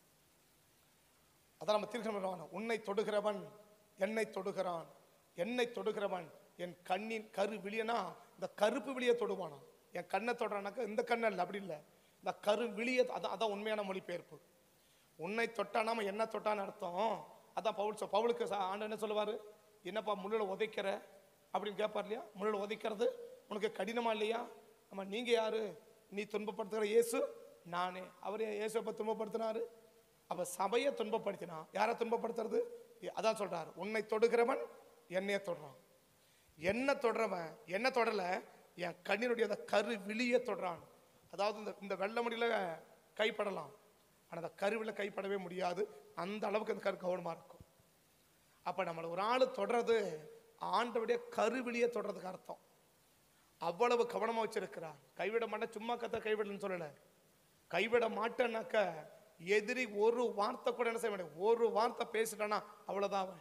அதான் நம்ம தீர்க்கணும் உன்னை தொடுகிறவன் என்னை தொடுகிறான் என்னை தொடுகிறவன் என் கண்ணின் கரு விழியனா இந்த கருப்பு விழியை தொடுவானா என் கண்ணை தொடுறானாக்கா இந்த கண்ணை இல்லை அப்படி இல்லை இந்த கரு விழிய அதான் அதான் உண்மையான மொழிபெயர்ப்பு உன்னை தொட்டானாம என்ன தொட்டான்னு அர்த்தம் அதான் பவுல் சொ- பவுலுக்கு ச- ஆண்டவர் என்ன சொல்லுவாரு என்னப்பா முள்ளில் உதைக்கிற அப்படின்னு கேட்பார் இல்லையா முள்ளில் உதைக்கிறது உனக்கு கடினமா இல்லையா ஆமா நீங்க யாரு நீ துன்பப்படுத்துகிற இயேசு நானே அவர் இயேசு எப்ப துன்பப்படுத்தினாரு அப்ப சபையை துன்பப்படுத்தினா யாரை துன்பப்படுத்துறது அதான் சொல்றாரு உன்னை தொடுகிறவன் என்னைய தொடுறான் என்ன தொடரவன் என்ன தொடரல என் கண்ணினுடைய அந்த கரு விழிய தொடரான் அதாவது இந்த இந்த வெள்ளை முடியல கைப்படலாம் ஆனா அந்த கருவில கைப்படவே முடியாது அந்த அளவுக்கு அந்த கரு கவனமா இருக்கும் அப்ப நம்மளை ஒரு ஆள் தொடறது ஆண்டவுடைய கருவிழிய தொடறதுக்கு அர்த்தம் அவ்வளவு கவனமா வச்சிருக்கிறார் கைவிட மாட்டேன் சும்மா கத்த கைவிடலன்னு சொல்லல கைவிட மாட்டேன்னாக்க எதிரி ஒரு வார்த்தை கூட என்ன செய்ய மாட்டேன் ஒரு வார்த்தை பேசிட்டானா அவ்வளவுதான் அவன்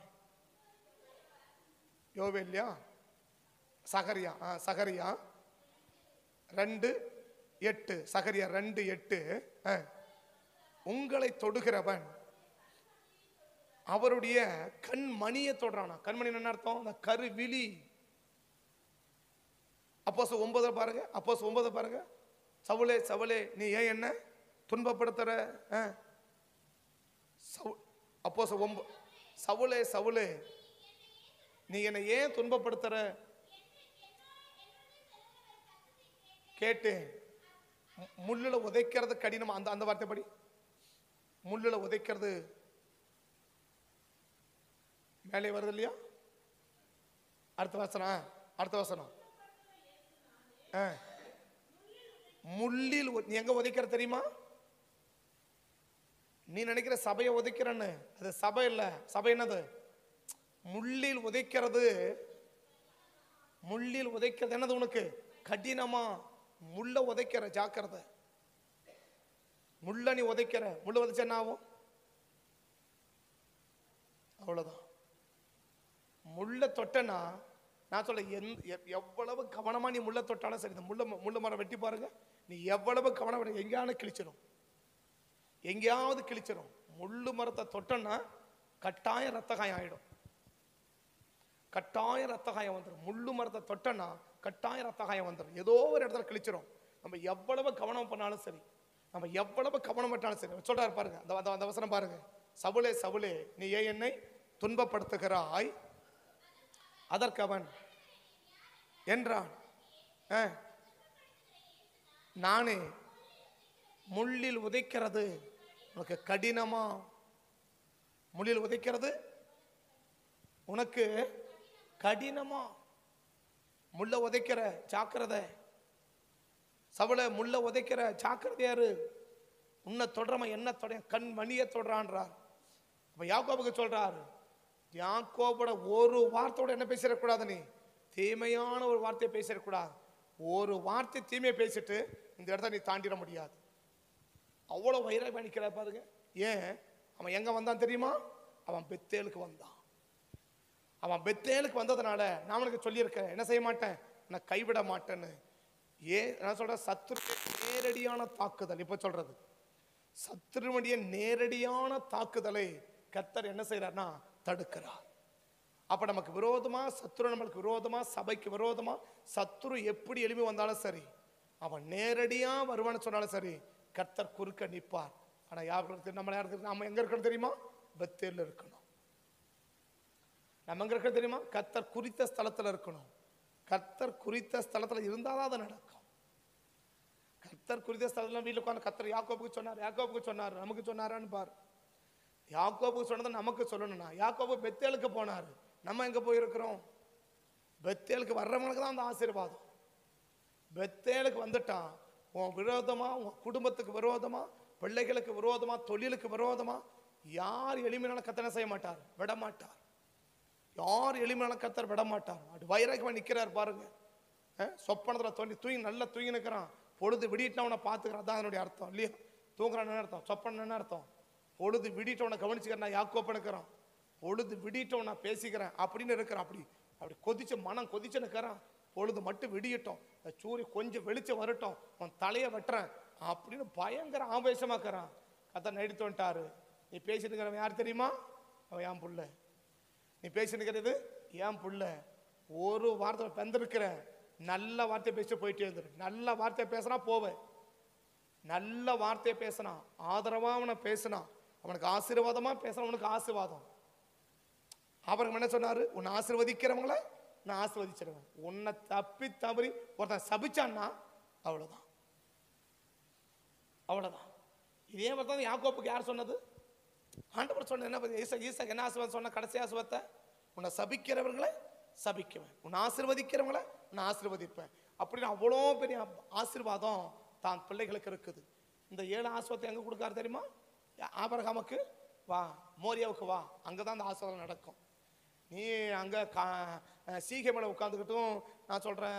யோவே இல்லையா சகரியா ஆ சகரியா ரெண்டு எட்டு சகரியா ரெண்டு எட்டு ஆ. உங்களை தொடுகிறவன் அவருடைய கண்மணியை தொடுறானா கண்மணி என்ன அர்த்தம் அந்த கருவிழி அப்போஸ் ஒன்பதை பாருங்க அப்போஸ் ஒன்பதை பாருங்க சவுளே சவுளே நீ ஏன் என்ன துன்பப்படுத்துற ஆ? சவு- அப்போஸ் ஒம்ப சவுளே சவுளே நீ என்னை ஏன் துன்பப்படுத்துற கேட்டேன் மு- முள்ளுல உதைக்கிறது கடினம் அந்த அந்த வார்த்தை படி முள்ளுல உதைக்கிறது மேலே வருது இல்லையா அடுத்த வசனம் ஆ, அடுத்த வசனம் ஆ. முள்ளில் உ- நீ எங்க உதைக்கிற தெரியுமா நீ நினைக்கிற சபையை உதைக்கிறன்னு அது சபை இல்ல சபை என்னது முள்ளில் உதைக்கிறது முள்ளில் உதைக்கிறது என்னது உனக்கு கடினமா முள்ள உதைக்கிற ஜாக்கிரதை முள்ள நீ உதைக்கிற முள்ள உதைச்சா என்ன ஆகும் அவ்வளவுதான் முள்ள தொட்டனா நான் சொல்ல எந்த எவ்- எவ்வளவு கவனமா நீ முள்ள தொட்டாலும் சரி இந்த முள்ள ம- முள்ள மரம் வெட்டி பாருங்க நீ எவ்வளவு கவனம் எடு- எங்கேயாவது கிழிச்சிடும் எங்கேயாவது கிழிச்சிடும் முள்ளு மரத்தை தொட்டனா கட்டாயம் ரத்த காயம் ஆயிடும் கட்டாயம் ரத்த காயம் வந்துடும் முள்ளு மரத்தை தொட்டனா கட்டாயம் ரத்த காயம் வந்துடும் ஏதோ ஒரு இடத்துல கிழிச்சிரும் நம்ம எவ்வளவு கவனம் பண்ணாலும் சரி நம்ம எவ்வளவு கவனம் பண்ணாலும் சரி சொல்றாரு பாருங்க அந்த அந்த- அந்த வசனம் பாருங்க சவுளே சவுளே நீ ஏன் என்னை துன்பப்படுத்துகிறாய் அதற்கு அவன் என்றான் "ஆ, நானே முள்ளில் உதைக்கிறது உனக்கு கடினமா முள்ளில் உதைக்கிறது உனக்கு கடினமா முள்ள உதைக்கிற ஜாக்கிரதை சவள முள்ள உதைக்கிற ஜாக்கிரதையாரு உன்னை தொடரமா என்ன தொட கண் மணியை தொடரான்றார் அப்ப யாக்கோபுக்கு சொல்றாரு யாக்கோபோட ஒரு வார்த்தையோட என்ன பேசிடக்கூடாது நீ தீமையான ஒரு வார்த்தையை பேசிடக்கூடாது ஒரு வார்த்தை தீமையை பேசிட்டு இந்த இடத்த நீ தாண்டிட முடியாது அவ்வளவு வைராக நிற்கிற பாருங்க ஏன் அவன் எங்க வந்தான் தெரியுமா அவன் பெத்தேலுக்கு வந்தான் அவன் பெத்தேலுக்கு வந்ததுனால நான் உனக்கு சொல்லியிருக்கேன் என்ன செய்ய மாட்டேன் நான் கைவிட மாட்டேன்னு ஏன் நான் சொல்றேன் சத்துரு நேரடியான தாக்குதல் இப்ப சொல்றது சத்துருவனுடைய நேரடியான தாக்குதலை கத்தர் என்ன செய்யறார்னா தடுக்கிறார் அப்ப நமக்கு விரோதமா சத்துரு நம்மளுக்கு விரோதமா சபைக்கு விரோதமா சத்துரு எப்படி எழுப்பி வந்தாலும் சரி அவன் நேரடியா வருவான்னு சொன்னாலும் சரி கர்த்தர் குறுக்க நிற்பார் ஆனா யாருக்கு நம்ம யாருக்கு நம்ம எங்க இருக்கணும் தெரியுமா பெத்தேல்ல இருக்கணும் நம்ம எங்க இருக்கணும் தெரியுமா கர்த்தர் குறித்த ஸ்தலத்துல இருக்கணும் கர்த்தர் குறித்த ஸ்தலத்துல இருந்தாதான் அது நடக்கும் கர்த்தர் குறித்த ஸ்தலத்துல வீட்டுல உட்கார்ந்து கர்த்தர் யாக்கோபுக்கு சொன்னார் யாக்கோபுக்கு சொன்னார் நமக்கு சொன்னாரான்னு பாரு யாக்கோபுக்கு சொன்னதை நமக்கு சொல்லணும்னா யாக்கோபு பெத்தேலுக்கு போனாரு நம்ம எங்க போயிருக்கிறோம் பெத்தேலுக்கு வர்றவங்களுக்கு தான் அந்த ஆசீர்வாதம் பெத்தேலுக்கு வந்துட்டான் உன் விரோதமா உன் குடும்பத்துக்கு விரோதமா பிள்ளைகளுக்கு விரோதமா தொழிலுக்கு விரோதமா யார் எளிமையான கத்தனை செய்ய மாட்டார் விட மாட்டார் யார் எளிமையான கத்தர் விட மாட்டார் அப்படி வைராகமா நிக்கிறார் பாருங்க அஹ், சொப்பனத்துல தோண்டி தூங்கி நல்லா தூங்கி நிற்கிறான் பொழுது விடிட்டவனை பார்த்துக்கிறான் தான் அதனுடைய அர்த்தம் இல்லையா தூங்குறான் என்ன அர்த்தம் சொப்பன் என்ன அர்த்தம் பொழுது விடிட்டவனை கவனிச்சுக்கிறேன் நான் யாக்கோப்பனுக்கிறான் பொழுது விடிட்டவன் நான் பேசிக்கிறேன் அப்படின்னு இருக்கிறான் அப்படி அப்படி கொதிச்சு மனம் கொதிச்சு நிற்கிறான் பொழுது மட்டும் விடியட்டும் இந்த சூரியன் கொஞ்சம் வெளிச்சம் வரட்டும் உன் தலையை வெட்டுறேன் அப்படின்னு பயங்கர ஆவேசமாக்குறான் கதை நடித்து வந்துட்டாரு நீ பேசிட்டு இருக்கிறவன் யார் தெரியுமா அவன் என் புள்ள நீ பேசினுக்கிறது ஏன் புள்ள ஒரு வார்த்தை பெந்திருக்கிற நல்ல வார்த்தை பேசி போயிட்டே இருந்துரு நல்ல வார்த்தை பேசினா போவேன் நல்ல வார்த்தையை பேசினான் ஆதரவா அவனை பேசினான் அவனுக்கு ஆசீர்வாதமா பேசினா அவனுக்கு ஆசீர்வாதம் அப்புறம் என்ன சொன்னாரு உன்னை ஆசீர்வதிக்கிறவங்கள நான் ஆசீர்வதிச்சிருவேன் உன்னை தப்பி தவறி ஒருத்தன் சபிச்சான்னா அவ்வளவுதான் அவ்வளவுதான் இதே மாதிரி தான் யாக்கோப்புக்கு யார் சொன்னது ஆண்டவர் சொன்ன என்ன பத்தி? ஈசா ஈசா என்ன ஆசீர்வாதம் சொன்ன கடைசி ஆசீர்வாதத்தை உன்னை சபிக்கிறவர்களை சபிக்குவேன் உன்னை ஆசீர்வதிக்கிறவங்களை உன்னை ஆசீர்வதிப்பேன் அப்படின்னு அவ்வளோ பெரிய ஆசீர்வாதம் தான் பிள்ளைகளுக்கு இருக்குது இந்த ஏழு ஆசீர்வாதத்தை எங்க கொடுக்காரு தெரியுமா ஆபரகாமுக்கு வா மோரியாவுக்கு வா அங்கே தான் அந்த ஆசீர்வாதம் நடக்கும் நீ அங்கே கா சீகை மேலே உட்காந்துக்கிட்டும் நான் சொல்கிறேன்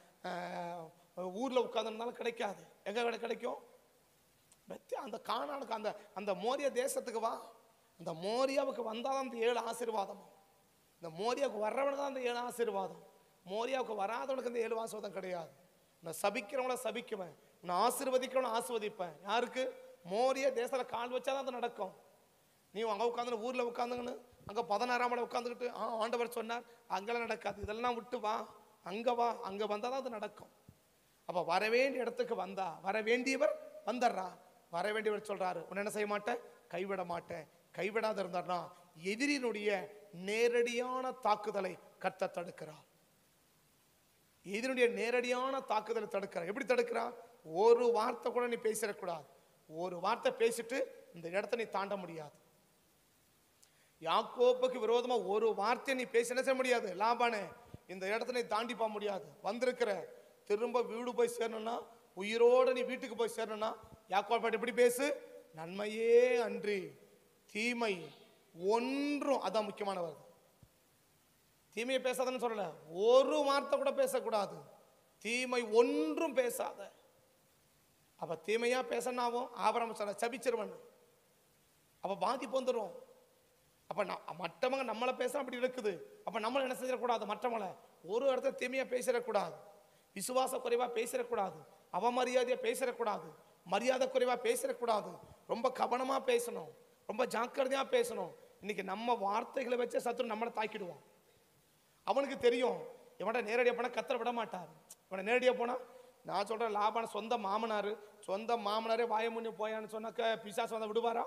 ஊரில் உட்காந்துருந்தாலும் கிடைக்காது எங்கே கிடைக்கும் பெத்தி அந்த கானானுக்கு அந்த அந்த மோரிய தேசத்துக்கு வா அந்த மோரியாவுக்கு வந்தால் அந்த ஏழு ஆசீர்வாதம் இந்த மோரியாவுக்கு வர்றவனுக்கு தான் அந்த ஏழு ஆசீர்வாதம் மோரியாவுக்கு வராதவனுக்கு அந்த ஏழு ஆசீர்வாதம் கிடையாது உன்னை சபிக்கிறவங்கள சபிக்குவேன் உன்னை ஆசீர்வதிக்கிறவனை ஆசீர்வதிப்பேன் யாருக்கு மோரிய தேசத்தில் கால் வச்சாதான் அது நடக்கும் நீ அங்கே உட்காந்து ஊரில் உட்காந்துங்கன்னு அங்கே பதினாறாம் இடம் உட்காந்துக்கிட்டு ஆ ஆண்டவர் சொன்னார் அங்கெல்லாம் நடக்காது இதெல்லாம் விட்டு வா அங்கே வா அங்கே வந்தால் தான் அது நடக்கும் அப்போ வர வேண்டிய இடத்துக்கு வந்தா வர வேண்டியவர் வந்துடுறா வர வேண்டியவர் சொல்றாரு உன்னை என்ன செய்ய மாட்டேன் கைவிட மாட்டேன் கைவிடாத இருந்தார்னா எதிரினுடைய நேரடியான தாக்குதலை கத்த தடுக்கிறார் எதிரினுடைய நேரடியான தாக்குதலை தடுக்கிறார் எப்படி தடுக்கிறார் ஒரு வார்த்தை கூட நீ பேசிடக்கூடாது ஒரு வார்த்தை பேசிட்டு இந்த இடத்த நீ தாண்ட முடியாது யாக்கோப்புக்கு விரோதமா ஒரு வார்த்தை நீ பேசி என்ன செய்ய முடியாது லாபானே இந்த இடத்த நீ தாண்டி போக முடியாது வந்திருக்கிற திரும்ப வீடு போய் சேரணும்னா உயிரோட நீ வீட்டுக்கு போய் சேரணும்னா யாக்கோப்பாட்டு எப்படி பேசு நன்மையே அன்றி தீமை ஒன்றும் அதான் முக்கியமான வருது தீமையை பேசாதன்னு சொல்லல ஒரு வார்த்தை கூட பேசக்கூடாது தீமை ஒன்றும் பேசாத அப்ப தீமையா பேசனாவும் ஆபரம் சொன்ன சபிச்சிருவன் அப்ப பாதிப்பு வந்துடும் அப்ப ந- மற்றவங்க நம்மளை பேச அப்படி இருக்குது அப்ப நம்மள என்ன செஞ்சிடக்கூடாது மற்றவங்கள ஒரு இடத்துல தீமையா பேசிடக்கூடாது விசுவாச குறைவா பேசிடக்கூடாது அவமரியாதையா பேசிடக்கூடாது மரியாதை குறைவா பேசிடக்கூடாது ரொம்ப கவனமா பேசணும் ரொம்ப ஜாக்கிரதையா பேசணும் இன்னைக்கு நம்ம வார்த்தைகளை வச்சு சத்துரு நம்மளை தாக்கிடுவோம் அவனுக்கு தெரியும் இவன்ட நேரடியாக போனால் கத்தரை விட மாட்டார் இவனை நேரடியாக போனால் நான் சொல்கிறேன் லாபான சொந்த மாமனார் சொந்த மாமனாரே வாய முன்னி போயான்னு சொன்னாக்க பிசாசு வந்தால் விடுவாரா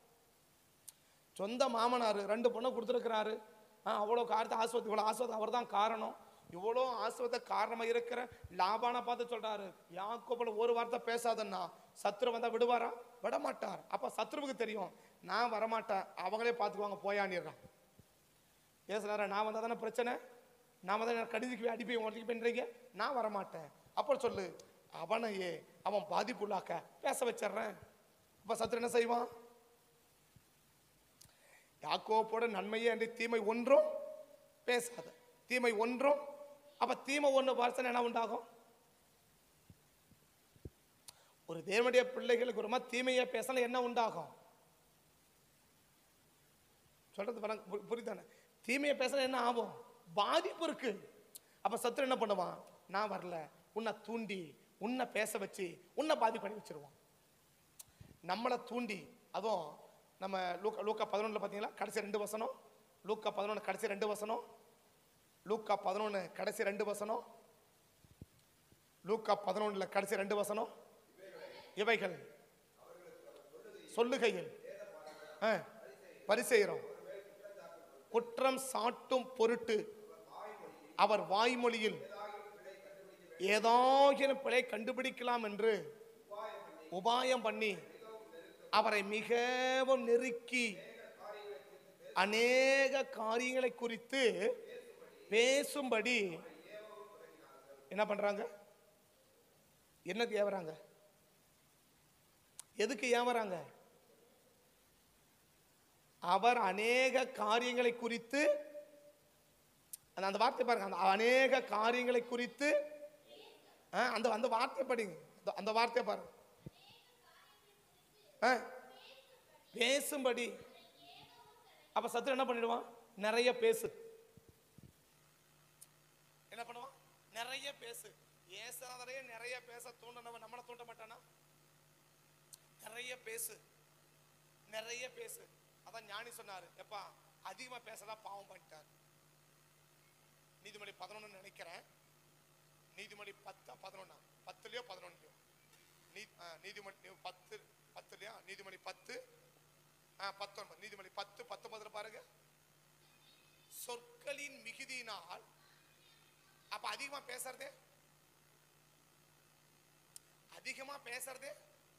சொந்த மாமனார் ரெண்டு பொண்ணை கொடுத்துருக்கிறாரு ஆ அவ்வளோ காரத்தை ஆஸ்வதி இவ்வளோ ஆஸ்வதம் அவர் தான் காரணம் இவ்வளோ ஆஸ்வத காரணமாக இருக்கிற லாபான பார்த்து சொல்றாரு யாக்கோபுல ஒரு வார்த்தை பேசாதன்னா சத்ரு வந்தா விடுவாரா விட மாட்டார் அப்ப சத்ருவுக்கு தெரியும் நான் வரமாட்டேன் அவங்களே பார்த்துக்குவாங்க போயாண்டிடுறான் பேசுனாரா நான் வந்தால் தானே பிரச்சனை நான் வந்து கடிதிக்கு அடிப்பை உடச்சிக்கு பண்ணுறீங்க நான் வரமாட்டேன் அப்புறம் சொல்லு அவனையே அவன் பாதிப்புள்ளாக்க பேச வச்சிடுறேன் அப்போ சத்துரு என்ன செய்வான் யாக்கோப்போட நன்மையே என்று தீமை ஒன்றும் பேசாத தீமை ஒன்றும் அப்ப தீமை ஒன்று வருஷம் என்ன உண்டாகும் ஒரு தேவனுடைய பிள்ளைகளுக்கு ஒரு மாதிரி தீமையை பேசல என்ன உண்டாகும் சொல்றது பாருங்க, பு- புரியுதானே தீமையை பேசல என்ன ஆகும் பாதிப்பு இருக்கு அப்ப சத்துரு என்ன பண்ணுவான் நான் வரல உன்னை தூண்டி உன்னை பேச வச்சு உன்னை பாதி பண்ணி வச்சிருவான் நம்மளை தூண்டி அதுவும் நம்ம லூக்கா லூக்கா பதினொன்றில் பார்த்தீங்களா கடைசி ரெண்டு வசனம் லூக்கா பதினொன்று கடைசி ரெண்டு வசனம் லூக்கா பதினொன்று கடைசி ரெண்டு வசனம் லூக்கா பதினொன்றில் கடைசி ரெண்டு வசனம் இவைகள் சொல்லுகையில் ஆ, பரிசெய்கிறோம் குற்றம் சாட்டும் பொருட்டு அவர் வாய்மொழியில் ஏதாகிலும் பிழை கண்டுபிடிக்கலாம் என்று உபாயம் பண்ணி அவரை மிகவும் நெருக்கி அநேக காரியங்களை குறித்து பேசும்படி என்ன பண்றாங்க என்னது ஏவறாங்க எதுக்கு ஏவறாங்க அவர் அநேக காரியங்களை குறித்து அந்த- அந்த வார்த்தை பாருங்க அந்த அநேக காரியங்களை குறித்து ஆ, அந்த அந்த வார்த்தை படிங்க அந்த- அந்த வார்த்தை பாருங்க ஆ, பேசும்படி அப்ப சத்துரு என்ன பண்ணிடுவான் நிறைய பேசு என்ன பண்ணுவான் நிறைய பேசு ஏசாதரையே நிறைய பேச தூண்டனவன் நம்மளை தூண்ட மாட்டானா நிறைய பேசு நிறைய பேசு அதான் ஞானி சொன்னாரு எப்பா அதிகமா பேசலாம் பாவம் பண்ணிட்டார் நீதிமொழி பதினொன்னு நினைக்கிறேன் நீதிமொழி பத்து பதினொன்னா பத்துலயோ பதினொன்னுலயோ நீ ஆ, நீதிமொழி பத்து பத்துலயா நீதிமொழி பத்து ஆ, பத்தொன்பது நீதிமொழி பத்து பத்தொன்பதுல பாருங்க சொற்களின் மிகுதியினால் அப்ப அதிகமா பேசுறதே அதிகமா பேசுறதே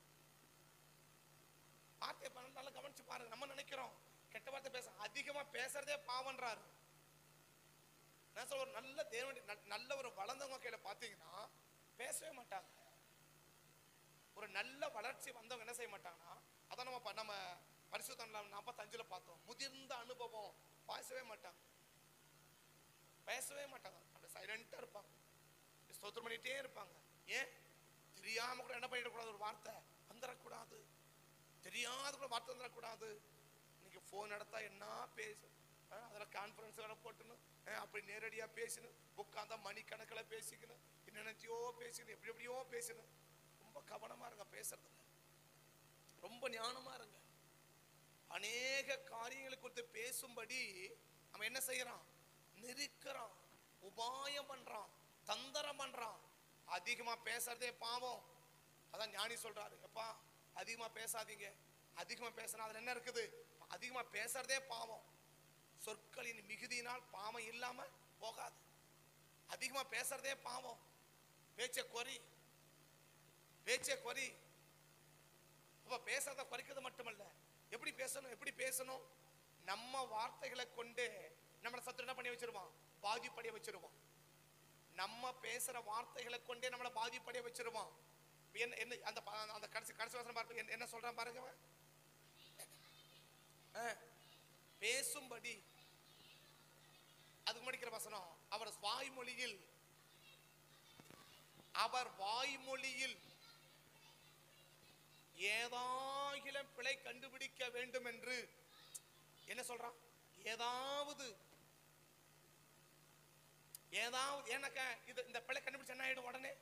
வார்த்தையை பண்ண நல்லா கவனிச்சு பாருங்க நம்ம நினைக்கிறோம் கெட்ட வார்த்தை பேச அதிகமா பேசுறதே பாவன்றாரு நான் சொல்ல ஒரு நல்ல தேவனுடைய ந- நல்ல ஒரு வளர்ந்தவங்க கையில பாத்தீங்கன்னா பேசவே மாட்டாங்க ஒரு நல்ல வளர்ச்சி வந்தவங்க என்ன செய்ய மாட்டாங்கன்னா அதான் நம்ம ப- நம்ம பரிசுத்தம் நாற்பத்தஞ்சுல பார்த்தோம் முதிர்ந்த அனுபவம் பேசவே மாட்டாங்க பேசவே மாட்டாங்க அப்படியே சைலண்டா இருப்பாங்க ஸ்தோத்திரம் பண்ணிட்டே இருப்பாங்க ஏன் தெரியாம கூட என்ன பண்ணிடக்கூடாது ஒரு வார்த்தை வந்துடக்கூடாது தெரியாத கூட வார்த்தை வந்துடக்கூடாது இன்னைக்கு ஃபோன் எடுத்தா என்ன பேசு அஹ் அதுல கான்ஃபரன்ஸ் வேற போட்டுணும் அஹ் அப்படி நேரடியா பேசணும் உட்காந்தா மணிக்கணக்கில் பேசிக்கணும் என்னென்னத்தையோ பேசணும் எப்படி எப்படியோ பேசணும் ரொம்ப கவனமா இருங்க பேசுறதுல ரொம்ப ஞானமா இருங்க அநேக காரியங்களை குறித்து பேசும்படி அவன் என்ன செய்யறான் நெருக்கிறான் உபாயம் பண்றான் தந்திரம் பண்றான் அதிகமா பேசுறதே பாவம் அதான் ஞானி சொல்றாரு எப்பா அதிகமா பேசாதீங்க அதிகமா பேசினா அதுல என்ன இருக்குது அதிகமா பேசுறதே பாவம் சொற்களின் மிகுதியினால் பாவம் இல்லாம போகாது அதிகமா பேசுறதே பாவம் பேச்ச கொறி பேச்ச கொறி அப்ப பேசுறத குறைக்கிறது மட்டுமல்ல எப்படி பேசணும் எப்படி பேசணும் நம்ம வார்த்தைகளை கொண்டு நம்மளை சத்து என்ன பண்ணி வச்சிருவான் பாதிப்படைய வச்சிருவான் நம்ம பேசுற வார்த்தைகளை கொண்டே நம்மளை பாதிப்படைய வச்சிருவான் இப்ப என்ன என்ன அந்த ப- அந்த கடைசி கடைசி வசனம் பாருங்க என்ன- என்ன சொல்றான் பாருங்க அவன். ஆ, பேசும்படி அதுக்கு முடிக்கிற வசனம் அவர் வாய்மொழியில் அவர் வாய்மொழியில் ஏதாகிலும் பிழை கண்டுபிடிக்க வேண்டும் என்று என்ன சொல்றான் ஏதாவது ஏதாவது ஏன்னாக்க இது இந்த பிழை கண்டுபிடிச்ச என்ன ஆயிடும் உடனே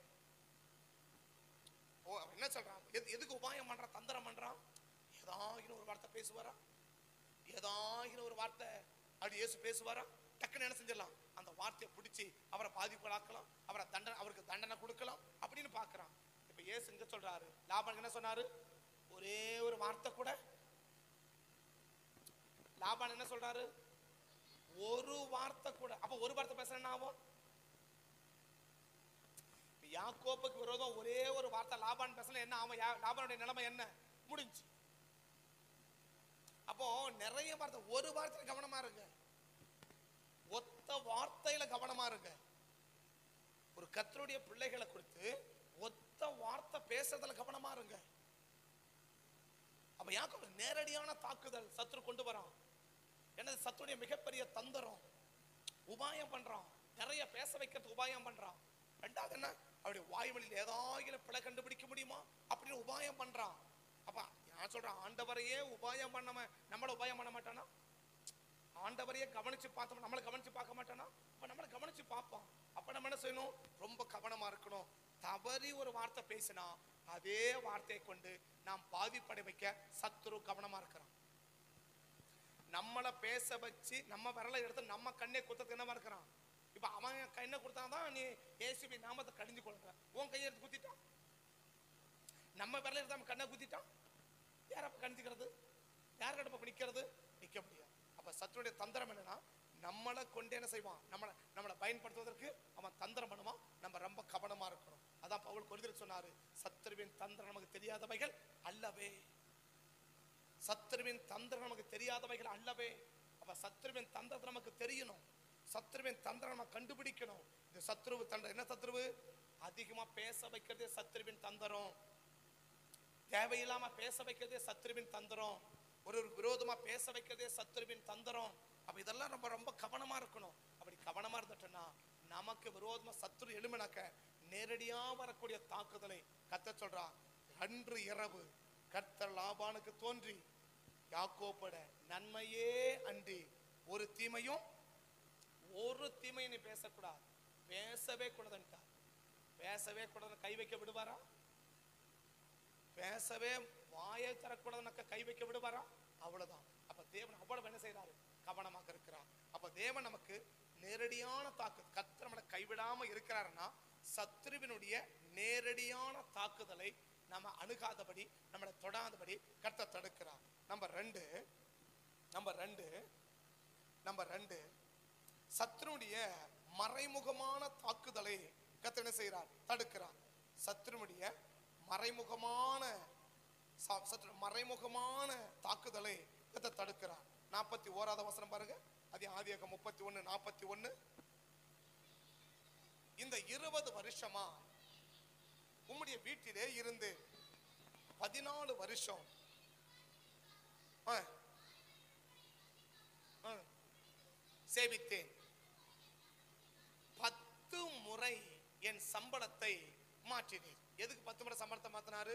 ஓ அவன் என்ன சொல்றான் எது எதுக்கு உபாயம் பண்றான் தந்திரம் பண்றான் ஏதாகிலும் ஒரு வார்த்தை பேசுவாரா ஏதாகிலும் ஒரு வார்த்தை அப்படி இயேசு பேசுவாரா டக்குன்னு என்ன செஞ்சிடலாம் அந்த வார்த்தையை பிடிச்சி அவரை பாதிப்புகளாக்கலாம் அவரை தண்டனை அவருக்கு தண்டனை கொடுக்கலாம் அப்படின்னு பார்க்கறான் இப்ப இயேசு இங்க சொல்றாரு லாபன் என்ன சொன்னாரு ஒரே ஒரு வார்த்தை கூட லாபான் என்ன சொல்றாரு ஒரு வார்த்தை கூட அப்ப ஒரு வார்த்தை பேசுற என்ன ஆகும் இப்ப யாக்கோப்புக்கு விரோதம் ஒரே ஒரு வார்த்தை லாபான் பேசல என்ன ஆகும் யா- லாபானுடைய நிலைமை என்ன முடிஞ்சு அப்போ நிறைய வார்த்தை ஒரு வார்த்தையில கவனமா இருங்க ஒத்த வார்த்தையில கவனமா இருங்க ஒரு கத்தருடைய பிள்ளைகளை கொடுத்து ஒத்த வார்த்தை பேசுறதுல கவனமா இருங்க அப்ப யாக்கோபு நேரடியான தாக்குதல் சத்துரு கொண்டு வரான் என்னது சத்துடைய மிகப்பெரிய தந்திரம் உபாயம் பண்றான் நிறைய பேச வைக்கிறதுக்கு உபாயம் பண்றான் ரெண்டாவது என்ன அவருடைய வாய்வழியில் ஏதாயிலும் பிழை கண்டுபிடிக்க முடியுமா அப்படின்னு உபாயம் பண்றான் அப்ப நான் சொல்றேன் ஆண்டவரையே உபாயம் பண்ணாம நம்மள உபாயம் பண்ண மாட்டானா ஆண்டவரையே கவனிச்சு பார்த்தோம் நம்மளை கவனிச்சு பார்க்க மாட்டானா அப்ப நம்மளை கவனிச்சு பார்ப்பான் அப்ப நம்ம என்ன செய்யணும் ரொம்ப கவனமா இருக்கணும் தவறி ஒரு வார்த்தை பேசினா அதே வார்த்தையை கொண்டு நாம் பாதிப்படை வைக்க சத்துரு கவனமா இருக்கிறான் நம்மளை பேச வச்சு நம்ம விரலை எடுத்து நம்ம கண்ணை குத்தத்துக்கு என்னவா இருக்கிறான் இப்ப அவன் கண்ணை கொடுத்தாதான் நீ ஏசுபி நாமத்தை கடிஞ்சு கொள்ற உன் கையை எடுத்து குத்திட்டான் நம்ம விரலை எடுத்து அவன் கண்ணை குத்திட்டான் யார் அப்ப கணிச்சுக்கிறது யார் கிட்ட இப்ப நிக்கிறது நிக்க முடியாது அப்ப சத்துருடைய தந்திரம் என்னன்னா நம்மளை கொண்டு என்ன செய்வான் நம்மளை நம்மளை பயன்படுத்துவதற்கு அவன் தந்திரம் பண்ணுவான் நம்ம ரொம்ப கவனமா இருக்கணும் அதான் பவுல் கொரிதல் சொன்னாரு சத்துருவின் தந்திரம் நமக்கு தெரியாதவைகள் அல்லவே சத்துருவின் தந்திரம் நமக்கு தெரியாதவைகள் அல்லவே அப்ப சத்துருவின் தந்திரம் நமக்கு தெரியணும் சத்துருவின் தந்திரம் நம்ம கண்டுபிடிக்கணும் இந்த சத்துருவு தந்திரம் என்ன சத்துருவு அதிகமா பேச வைக்கிறதே சத்துருவின் தந்திரம் தேவையில்லாம பேச வைக்கிறதே சத்துருவின் தந்திரம் ஒரு ஒரு விரோதமா பேச வைக்கிறதே சத்துருவின் தந்திரம் அப்ப இதெல்லாம் ரொம்ப ரொம்ப கவனமா இருக்கணும் அப்படி கவனமா இருந்துட்டோம்னா நமக்கு விரோதமா சத்துரு எழுமினாக்க நேரடியா வரக்கூடிய தாக்குதலை கத்த சொல்றா அன்று இரவு கர்த்தர் லாபானுக்கு தோன்றி யாக்கோப்பட நன்மையே அன்றி ஒரு தீமையும் ஒரு தீமையும் நீ பேசக்கூடாது பேசவே கூடாதுன்ட்டார் பேசவே கூடாதுன்னு கை வைக்க விடுவாரா பேசவே வாயை தரக்கூடாதுனாக்க கை வைக்க விடுவாரா அவ்வளவுதான் அப்ப தேவன் அவ்வளவு என்ன செய்யறாரு கவனமாக இருக்கிறார் அப்ப தேவன் நமக்கு நேரடியான தாக்கு கர்த்தர் நம்மளை கைவிடாம இருக்கிறாருன்னா சத்ருவினுடைய நேரடியான தாக்குதலை நம்ம அணுகாதபடி நம்மளை தொடாதபடி கர்த்தர் தடுக்கிறார் நம்பர் ரெண்டு நம்பர் ரெண்டு நம்பர் ரெண்டு சத்ருடைய மறைமுகமான தாக்குதலை கர்த்தர் என்ன செய்கிறார் தடுக்கிறார் சத்துருமுடைய மறைமுகமான சா- சத்துரு மறைமுகமான தாக்குதலை கர்த்தர் தடுக்கிறார் நாற்பத்தி ஓராத வசனம் பாருங்க அது ஆதியாகம் முப்பத்தி ஒன்னு நாற்பத்தி ஒன்னு இந்த இருபது வருஷமா உம்முடைய வீட்டிலே இருந்து பதினாலு வருஷம் ஆ, ஆ, சேவித்தேன் பத்து முறை என் சம்பளத்தை மாற்றினேன் எதுக்கு பத்து முறை சம்பளத்தை மாத்தினாரு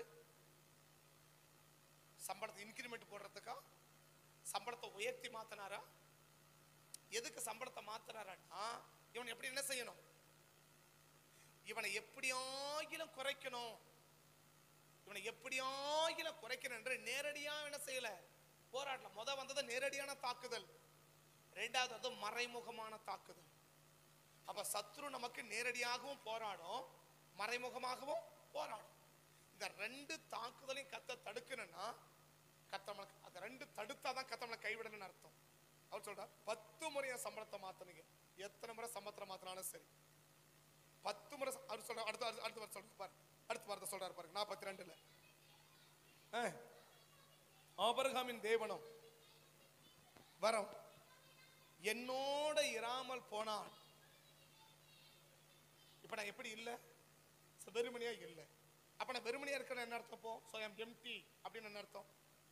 சம்பளத்தை இன்கிரிமெண்ட் போடுறதுக்கா சம்பளத்தை உயர்த்தி மாத்தினாரா எதுக்கு சம்பளத்தை மாத்தினாரான்னா இவன் எப்படி என்ன செய்யணும் இவனை எப்படியாகிலும் குறைக்கணும் இவனை எப்படியாகிலும் குறைக்கணும் என்று நேரடியா என்ன செய்யல போராடல முத வந்தது நேரடியான தாக்குதல் ரெண்டாவது வந்து மறைமுகமான தாக்குதல் அப்ப சத்ரு நமக்கு நேரடியாகவும் போராடும் மறைமுகமாகவும் போராடும் இந்த ரெண்டு தாக்குதலையும் கத்த தடுக்கணும்னா கத்தமலை அந்த ரெண்டு தடுத்தாதான் கத்தமலை கைவிடணும்னு அர்த்தம் அவர் சொல்றார் பத்து முறை என் சம்பளத்தை மாத்தணுங்க எத்தனை முறை சம்பளத்தை மாத்தினாலும் சரி பத்து முறை ச- அவர் சொல்ற அடுத்த அடுத்த வார்த்தை சொல்றாரு பாரு அடுத்த வார்த்தை சொல்றாரு பாருங்க நாற்பத்தி ரெண்டுல ஆபரகாமின் தேவனும் வரம் என்னோட இராமல் போனான் இப்ப நான் எப்படி இல்ல ச- வெறுமனையா இல்ல அப்ப நான் வெறுமனையா இருக்கிற என்ன அர்த்தம் போ சோ எம் எம்டி அப்படின்னு என்ன அர்த்தம்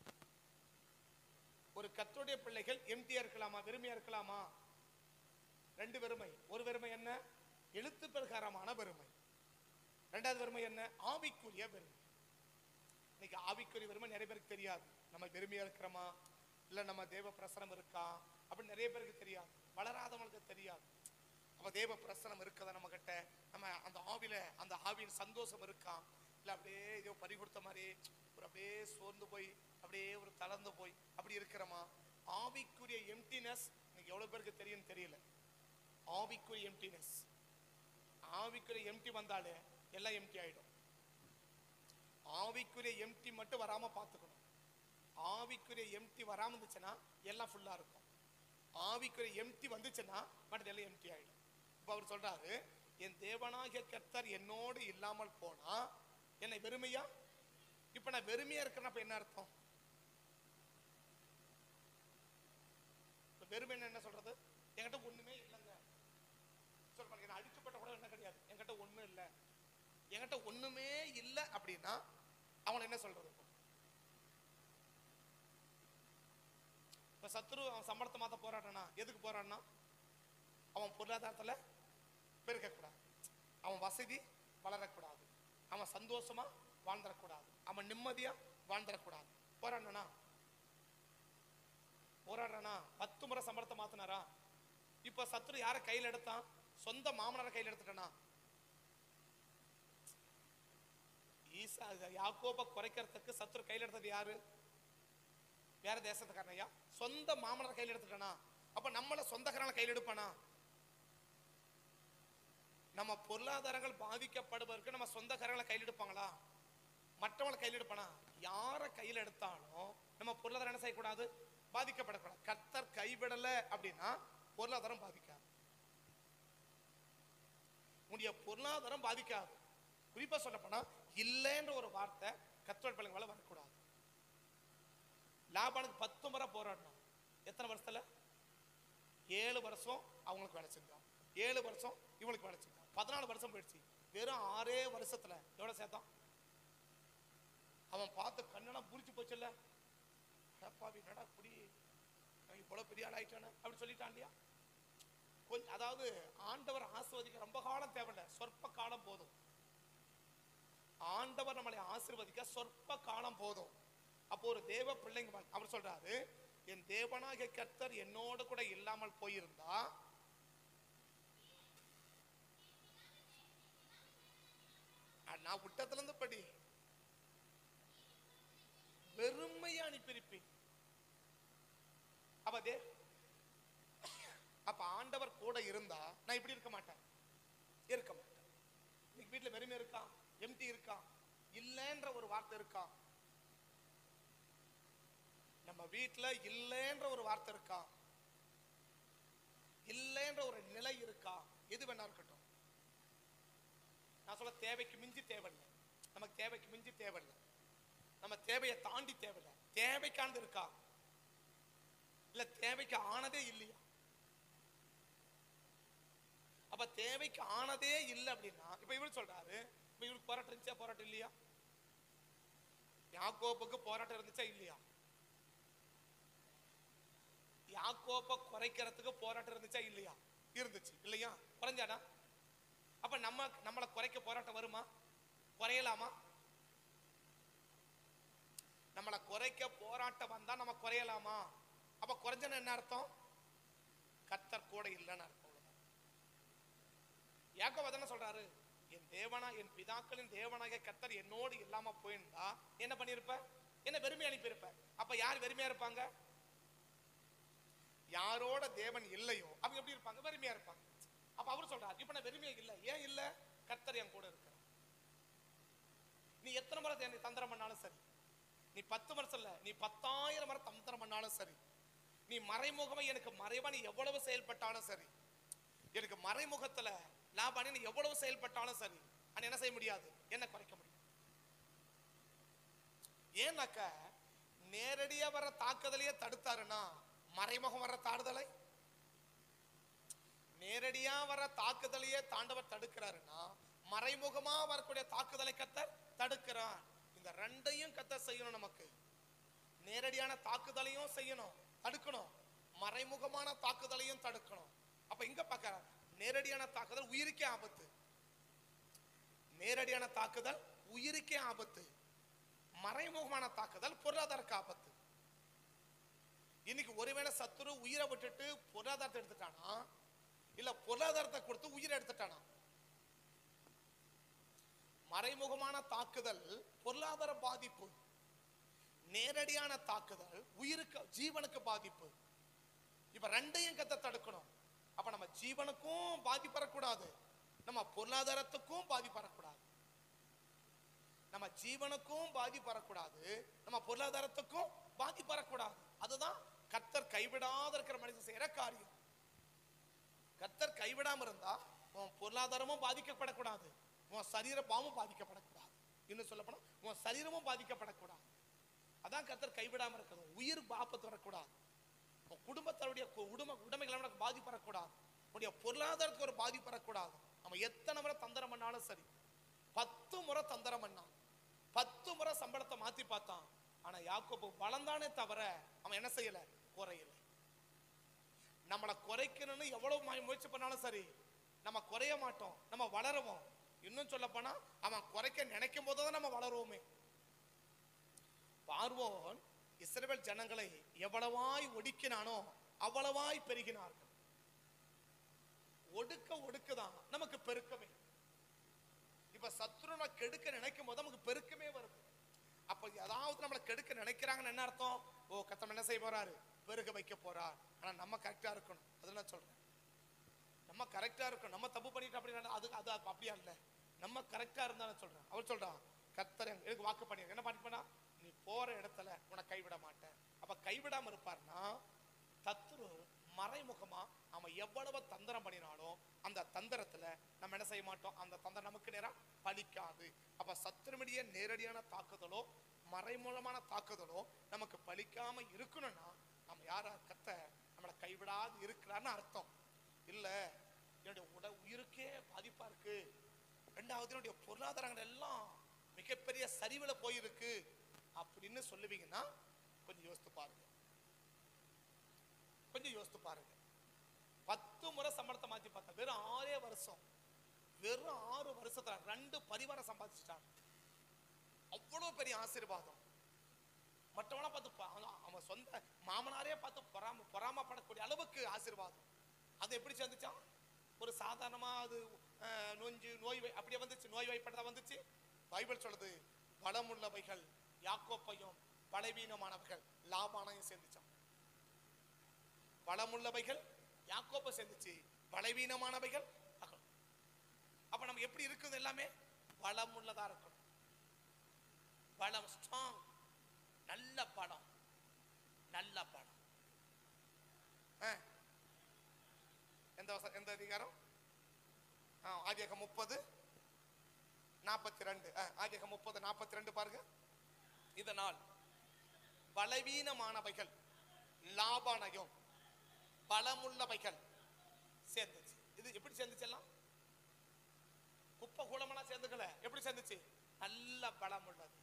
ஒரு கத்தருடைய பிள்ளைகள் எம்டியா இருக்கலாமா வெறுமையா இருக்கலாமா ரெண்டு வெறுமை ஒரு வெறுமை என்ன எழுத்து பிரகாரமான வெறுமை ரெண்டாவது வெறுமை என்ன ஆவிக்குரிய வெறுமை இன்னைக்கு ஆவிக்குரிய வெறுமை நிறைய பேருக்கு தெரியாது நம்ம வெறுமையா இருக்கிறோமா இல்ல நம்ம தேவ பிரசனம் இருக்கா அப்படின்னு நிறைய பேருக்கு தெரியாது வளராதவங்களுக்கு தெரியாது அப்ப தேவ பிரசனம் இருக்கதா நம்ம கிட்ட நம்ம அந்த ஆவில அந்த ஆவியின் சந்தோஷம் இருக்கா இல்ல அப்படியே ஏதோ பறி கொடுத்த மாதிரி ஒரு அப்படியே சோர்ந்து போய் அப்படியே ஒரு தளர்ந்து போய் அப்படி இருக்கிறோமா ஆவிக்குரிய எம்டினஸ் இன்னைக்கு எவ்வளவு பேருக்கு தெரியும்னு தெரியல ஆவிக்குரிய எம்டினஸ் ஆவிக்குரிய எம்டி வந்தாலே எல்லாம் எம்டி ஆயிடும் ஆவிக்குரிய எம்டி மட்டும் வராம பார்த்துக்கணும் ஆவிக்குரிய எம்டி வராம இருந்துச்சுன்னா எல்லாம் ஃபுல்லா இருக்கும் ஆவிக்குரிய எம்டி வந்துச்சுன்னா மற்றது எல்லாம் எம்டி ஆயிடும் இப்ப அவர் சொல்றாரு என் தேவனாகிய கர்த்தர் என்னோடு இல்லாமல் போனா என்னை வெறுமையா இப்ப நான் வெறுமையா இருக்கிறேன் என்ன அர்த்தம் இப்ப வெறுமைன்னு என்ன சொல்றது என்கிட்ட ஒண்ணுமே இல்லைங்க சொல்றாங்க நான் அடிச்சுப்பட்ட கூட என்ன கிடையாது என்கிட்ட ஒண்ணும் இல்லை என்கிட்ட ஒண்ணுமே இல்லை அப்படின்னா அவன் என்ன சொல்றது இப்போ? இப்ப சத்ரு அவன் சம்பளத்தை மாத்த போராடுறானா எதுக்கு போராடினா அவன் பொருளாதாரத்துல பெருக்கக்கூடாது அவன் வசதி வளரக்கூடாது அவன் சந்தோஷமா வாழ்ந்துடக்கூடாது அவன் நிம்மதியா வாழ்ந்துடக்கூடாது போராடினா போராடுறானா பத்து முறை சம்பளத்தை மாத்தினாரா இப்ப சத்ரு யார கையில எடுத்தான் சொந்த மாமனார கையில எடுத்துட்டானா ஈசா யாக்கோப குறைக்கிறதுக்கு சத்ரு கையில எடுத்தது யாரு வேற தேசத்துக்காரனையா சொந்த மாமனார் கையில எடுத்துட்டானா அப்ப நம்மள சொந்தக்காரன கையில எடுப்பானா நம்ம பொருளாதாரங்கள் பாதிக்கப்படுவதற்கு நம்ம சொந்தக்காரங்களை கையில் எடுப்பாங்களா மற்றவங்களை கையில் எடுப்பானா யாரை கையில் எடுத்தாலும் நம்ம பொருளாதாரம் என்ன செய்யக்கூடாது பாதிக்கப்படக்கூடாது கர்த்தர் கைவிடல அப்படின்னா பொருளாதாரம் பாதிக்காது உன்னுடைய பொருளாதாரம் பாதிக்காது குறிப்பா சொல்ல போனா இல்லைன்ற ஒரு வார்த்தை கத்தோட பிள்ளைங்க மேல வரக்கூடாது லாபானுக்கு பத்து முறை போராடணும் எத்தனை வருஷத்துல ஏழு வருஷம் அவங்களுக்கு வேலை செஞ்சான் ஏழு வருஷம் இவங்களுக்கு வேலை செஞ்சான் பதினாலு வருஷம் போயிடுச்சு வெறும் ஆறே வருஷத்துல எவ்வளவு சேர்த்தான் அவன் பார்த்து கண்ணெல்லாம் புரிச்சு போச்சுல்ல பாவி என்னடா குடி நான் இவ்வளவு பெரிய ஆள் ஆயிட்டானே அப்படி சொல்லிட்டான் இல்லையா கொஞ்சம் அதாவது ஆண்டவர் ஆசிர்வதிக்க ரொம்ப காலம் தேவையில்ல சொற்ப காலம் போதும் ஆண்டவர் நம்மளை ஆசீர்வதிக்க சொற்ப காலம் போதும் அப்போ ஒரு தேவ பிள்ளைங்க பாருங்க, அவர் சொல்றாரு என் தேவனாகிய கர்த்தர் என்னோட கூட இல்லாமல் போயிருந்தா அஹ் நான் விட்டத்துல இருந்து படி வெறுமையா அனுப்பியிருப்பேன் அப்ப தே அப்ப ஆண்டவர் கூட இருந்தா நான் இப்படி இருக்க மாட்டேன் இருக்க மாட்டேன் இன்னைக்கு வீட்டுல வெறுமை இருக்கா எம்டி இருக்கா இல்லைன்ற ஒரு வார்த்தை இருக்கா நம்ம வீட்டுல இல்லைன்ற ஒரு வார்த்தை இருக்கா இல்லைன்ற ஒரு நிலை இருக்கா எது வேணா இருக்கட்டும் நான் சொல்ல தேவைக்கு மிஞ்சி தேவையில்லை நமக்கு தேவைக்கு மிஞ்சி தேவையில்லை நம்ம தேவையை தாண்டி தேவையில்லை தேவைக்கானது இருக்கா இல்ல தேவைக்கு ஆனதே இல்லையா அப்ப தேவைக்கு ஆனதே இல்லை அப்படின்னா இப்ப இவர் சொல்றாரு இப்ப இவருக்கு போராட்டம் இருந்துச்சா போராட்டம் இல்லையா யாக்கோப்புக்கு போராட்டம் இருந்துச்சா இல்லையா யாக்கோப்ப குறைக்கிறதுக்கு போராட்டம் இருந்துச்சா இல்லையா இருந்துச்சு இல்லையா குறைஞ்சாடா அப்ப நம்ம நம்மளை குறைக்க போராட்டம் வருமா குறையலாமா நம்மளை குறைக்க போராட்டம் வந்தா நம்ம குறையலாமா அப்ப குறைஞ்சன என்ன அர்த்தம் கத்தர் கூட இல்லைன்னு அர்த்தம் அவ்வளவுதான். யாக்கோபு தானே சொல்றாரு என் தேவனா என் பிதாக்களின் தேவனாகிய கத்தர் என்னோடு இல்லாம போயிருந்தா என்ன பண்ணிருப்ப என்ன வெறுமையா அனுப்பியிருப்ப அப்ப யார் வெறுமையா இருப்பாங்க யாரோட தேவன் இல்லையோ அவங்க எப்படி இருப்பாங்க வெறுமையா இருப்பாங்க அப்ப அவர் சொல்றாரு இப்ப நான் வெறுமையா இல்ல ஏன் இல்ல கர்த்தர் என் கூட இருக்கிறார் நீ எத்தனை முறை என்னை தந்திரம் பண்ணாலும் சரி நீ பத்து வருஷம் இல்ல நீ பத்தாயிரம் முறை தந்திரம் பண்ணாலும் சரி நீ மறைமுகமா எனக்கு மறைவா நீ எவ்வளவு செயல்பட்டாலும் சரி எனக்கு மறைமுகத்துல லாபானி நீ எவ்வளவு செயல்பட்டாலும் சரி ஆனா என்ன செய்ய முடியாது என்ன குறைக்க முடியும் ஏன்னாக்க நேரடியா வர தாக்குதலையே தடுத்தாருன்னா மறைமுகம் வர தாடுதலை நேரடியா வர தாக்குதலையே தாண்டவர் தடுக்கிறாருன்னா மறைமுகமா வரக்கூடிய தாக்குதலை கத்தர் தடுக்கிறார் இந்த ரெண்டையும் கத்தர் செய்யணும் நமக்கு நேரடியான தாக்குதலையும் செய்யணும் தடுக்கணும் மறைமுகமான தாக்குதலையும் தடுக்கணும் அப்ப இங்க பார்க்க நேரடியான தாக்குதல் உயிருக்கே ஆபத்து நேரடியான தாக்குதல் உயிருக்கே ஆபத்து மறைமுகமான தாக்குதல் பொருளாதாரக்கு ஆபத்து இன்னைக்கு ஒருவேளை சத்துரு உயிரை விட்டுட்டு பொருளாதாரத்தை எடுத்துட்டானா இல்ல பொருளாதாரத்தை கொடுத்து உயிரை எடுத்துட்டானா மறைமுகமான தாக்குதல் பொருளாதார பாதிப்பு நேரடியான தாக்குதல் உயிருக்கு ஜீவனுக்கு பாதிப்பு இப்ப ரெண்டையும் கத்த தடுக்கணும் அப்ப நம்ம ஜீவனுக்கும் பாதிப்பு வரக்கூடாது நம்ம பொருளாதாரத்துக்கும் பாதிப்பு வரக்கூடாது நம்ம ஜீவனுக்கும் பாதிப்பு வரக்கூடாது நம்ம பொருளாதாரத்துக்கும் பாதிப்பு வரக்கூடாது அதுதான் கர்த்தர் கைவிடாத இருக்கிற மனுஷன் செய்யற காரியம் கர்த்தர் கைவிடாம இருந்தா உன் பொருளாதாரமும் பாதிக்கப்படக்கூடாது உன் சரீர பாவமும் பாதிக்கப்படக்கூடாது இன்னும் சொல்ல போனா உன் சரீரமும் பாதிக்கப்படக்கூடாது அதான் கர்த்தர் கைவிடாம இருக்கிறது உயிர் பாப்பத்து வரக்கூடாது உன் குடும்பத்தருடைய கு- உடும உடைமைகள் உனக்கு பாதிப்பு வரக்கூடாது உன்னுடைய பொருளாதாரத்துக்கு ஒரு பாதிப்பு வரக்கூடாது அவன் எத்தனை முறை தந்திரம் பண்ணாலும் சரி பத்து முறை தந்திரம் பண்ணான் பத்து முறை சம்பளத்தை மாத்தி பார்த்தான் ஆனா யாக்கோபு வளர்ந்தானே தவிர அவன் என்ன செய்யல குறையல நம்மளை குறைக்கணும்னு எவ்வளவு மு- முயற்சி பண்ணாலும் சரி நம்ம குறைய மாட்டோம் நம்ம வளருவோம் இன்னும் சொல்ல போனா அவன் குறைக்க நினைக்கும் போதுதான் நம்ம வளருவோமே பார்வோன் இஸ்ரவேல் ஜனங்களை எவ்வளவாய் ஒடுக்கினானோ அவ்வளவாய் பெருகினார்கள் ஒடுக்க ஒடுக்குதான் நமக்கு பெருக்கமே இப்ப சத்ருனை கெடுக்க நினைக்கும் போது நமக்கு பெருக்கமே வருது அப்ப ஏதாவது நம்மளை கெடுக்க நினைக்கிறாங்கன்னு என்ன அர்த்தம் ஓ கத்தம் என்ன செய்ய போறாரு பெருக வைக்க போறார் ஆனா நம்ம கரெக்டா இருக்கணும் அது நான் சொல்றேன் நம்ம கரெக்டா இருக்கணும் நம்ம தப்பு பண்ணிட்டு அப்படின்னா அது அது அப்ப அப்படியா இல்ல நம்ம கரெக்டா இருந்தா நான் சொல்றேன் அவர் சொல்றான் கத்தர் எனக்கு வாக்கு பண்ணிருக்க என்ன பண்ணிப்பா நீ போற இடத்துல உன்னை கைவிட மாட்டேன் அப்ப கைவிடாம இருப்பார்னா தத்துரு மறைமுகமா அவன் எவ்வளவு தந்திரம் பண்ணினாலும் அந்த தந்திரத்துல நம்ம என்ன செய்ய மாட்டோம் அந்த தந்திரம் நமக்கு நேரா பலிக்காது அப்ப சத்துருமடிய நேரடியான தாக்குதலோ மறைமுகமான தாக்குதலோ நமக்கு பலிக்காம இருக்கணும்னா நம்ம யார கத்த நம்மளை கைவிடாது இருக்கிறான்னு அர்த்தம் இல்ல என்னுடைய உட உயிருக்கே பாதிப்பா இருக்கு ரெண்டாவது என்னுடைய பொருளாதாரங்கள் எல்லாம் மிகப்பெரிய சரிவுல போயிருக்கு அப்படின்னு சொல்லுவீங்கன்னா கொஞ்சம் யோசித்து பாருங்க கொஞ்சம் யோசித்து பாருங்க பத்து முறை சம்பளத்தை மாத்தி பார்த்தா வெறும் ஆறே வருஷம் வெறும் ஆறு வருஷத்துல ரெண்டு பரிவாரம் சம்பாதிச்சிட்டாங்க அவ்வளவு பெரிய ஆசீர்வாதம் மற்றவனா பார்த்து ப- அவன் அவன் சொந்த மாமனாரே பார்த்து பொறாம பொறாமப்படக்கூடிய அளவுக்கு ஆசீர்வாதம் அது எப்படி சேர்ந்துச்சான் ஒரு சாதாரணமா அது அஹ், நொஞ்சு நோய் வை- அப்படியே வந்துச்சு நோய் வாய்ப்பட்டதா வந்துச்சு பைபிள் சொல்லுது பலமுள்ளவைகள் யாக்கோப்பையும் பலவீனமானவைகள் லாபானையும் சேர்ந்துச்சான் பலமுள்ளவைகள் யாக்கோப்பை சேர்ந்துச்சு பலவீனமானவைகள் லாபான். அப்ப நம்ம எப்படி இருக்குது எல்லாமே பலமுள்ளதா இருக்கணும் பலம் ஸ்ட்ராங் நல்ல படம் நல்ல படம் ஆ. எந்த வச- எந்த அதிகாரம் ஆதியாகம் முப்பது நாற்பத்தி ரெண்டு ஆதியாகம் முப்பது நாற்பத்தி ரெண்டு பாருங்க இதனால் பலவீனமானவைகள் லாபானயம் பலமுள்ளவைகள் சேர்ந்துச்சு இது எப்படி சேர்ந்துச்சு எல்லாம் குப்பை கூலமெல்லாம் சேர்ந்துக்கல எப்படி சேர்ந்துச்சு நல்ல பலம் உள்ளது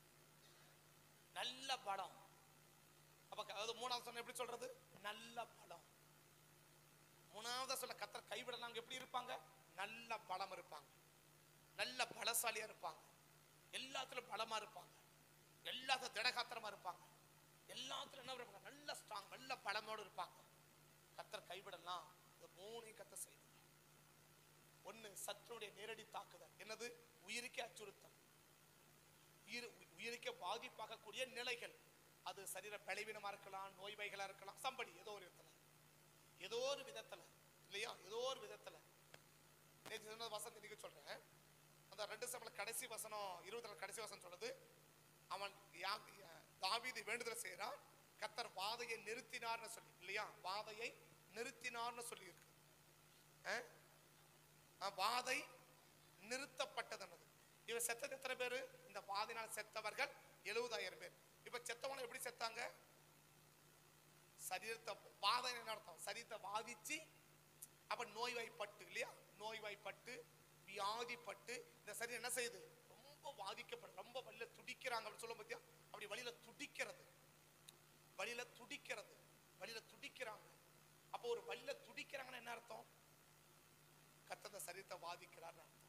நல்ல பலம் அப்ப க- அது மூணாவது சொன்ன எப்படி சொல்றது நல்ல பலம் மூணாவது சொல்ல கத்தர் கைவிடலாம் எப்படி இருப்பாங்க நல்ல பலம் இருப்பாங்க நல்ல பலசாலியா இருப்பாங்க எல்லாத்துலயும் பலமா இருப்பாங்க எல்லாத்துலயும் திடகாத்திரமா இருப்பாங்க எல்லாத்துலயும் என்ன இருப்பாங்க நல்ல ஸ்ட்ராங் நல்ல பலமோடு இருப்பாங்க கத்தர் கைவிடலாம் இந்த மூணையும் கத்தர் செய்து ஒண்ணு சத்துருடைய நேரடி தாக்குதல் என்னது உயிருக்கே அச்சுறுத்தல் உயிர் உயிருக்கே பாதிப்பாகக்கூடிய நிலைகள் அது சரீர பலவீனமா இருக்கலாம் நோய்வைகளா இருக்கலாம் சம்படி ஏதோ ஒரு விதத்துல ஏதோ ஒரு விதத்துல இல்லையா ஏதோ ஒரு விதத்துல நேற்று சொன்னது வசந்த் இன்னைக்கு சொல்றேன் அந்த ரெண்டு சம்பள கடைசி வசனம் இருபத்தி நாலு கடைசி வசனம் சொல்லுது அவன் யா- யா- தாவீது வேண்டுதல் செய்யறான் கத்தர் வாதையை நிறுத்தினார்னு சொல்லி இல்லையா வாதையை நிறுத்தினார்னு சொல்லி இருக்கு அஹ்? அஹ், வாதை நிறுத்தப்பட்டதுன்னது இவன் செத்தது எத்தனை பேரு இந்த வாதையினால் செத்தவர்கள் எழுபதாயிரம் பேர் இப்ப செத்தவனை எப்படி செத்தாங்க சரீரத்தை வாதை என்ன அர்த்தம் சரீரத்தை வாதிச்சு அப்ப நோய்வாய்ப்பட்டு இல்லையா நோய்வாய்ப்பட்டு வியாதிப்பட்டு இந்த சரீரம் என்ன செய்யுது ரொம்ப பாதிக்கப்படும் ரொம்ப வழியில துடிக்கிறாங்க அப்படி சொல்ல பத்தியா அப்படி வழியில துடிக்கிறது வழியில துடிக்கிறது வழியில துடிக்கிறாங்க அப்போ ஒரு வழியில துடிக்கிறாங்கன்னு என்ன அர்த்தம் கத்தத சரீரத்தை வாதிக்கிறார்னு அர்த்தம்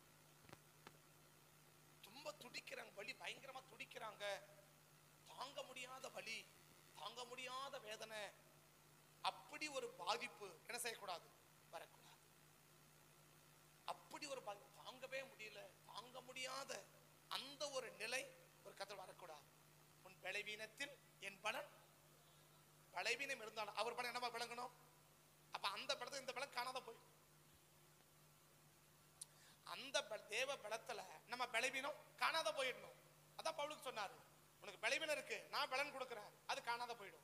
ரொம்ப துடிக்கிறாங்க வலி பயங்கரமா துடிக்கிறாங்க தாங்க முடியாத வலி தாங்க முடியாத வேதனை அப்படி ஒரு பாதிப்பு என்ன செய்யக்கூடாது வரக்கூடாது அப்படி ஒரு பா- தாங்கவே முடியல தாங்க முடியாத அந்த ஒரு நிலை ஒரு கத்தர் வரக்கூடாது உன் பலவீனத்தில் என் பலன் பலவீனம் இருந்தாலும் அவர் பலம் என்னவா விளங்கணும் அப்ப அந்த பலத்தை இந்த பலம் காணாத போய் அந்த பல- தேவ பலத்துல நம்ம பலவீனம் காணாத போயிடணும் அதான் பவுலுக்கு சொன்னாரு உனக்கு பலவீனம் இருக்கு நான் பலன் கொடுக்கிறேன் அது காணாத போயிடும்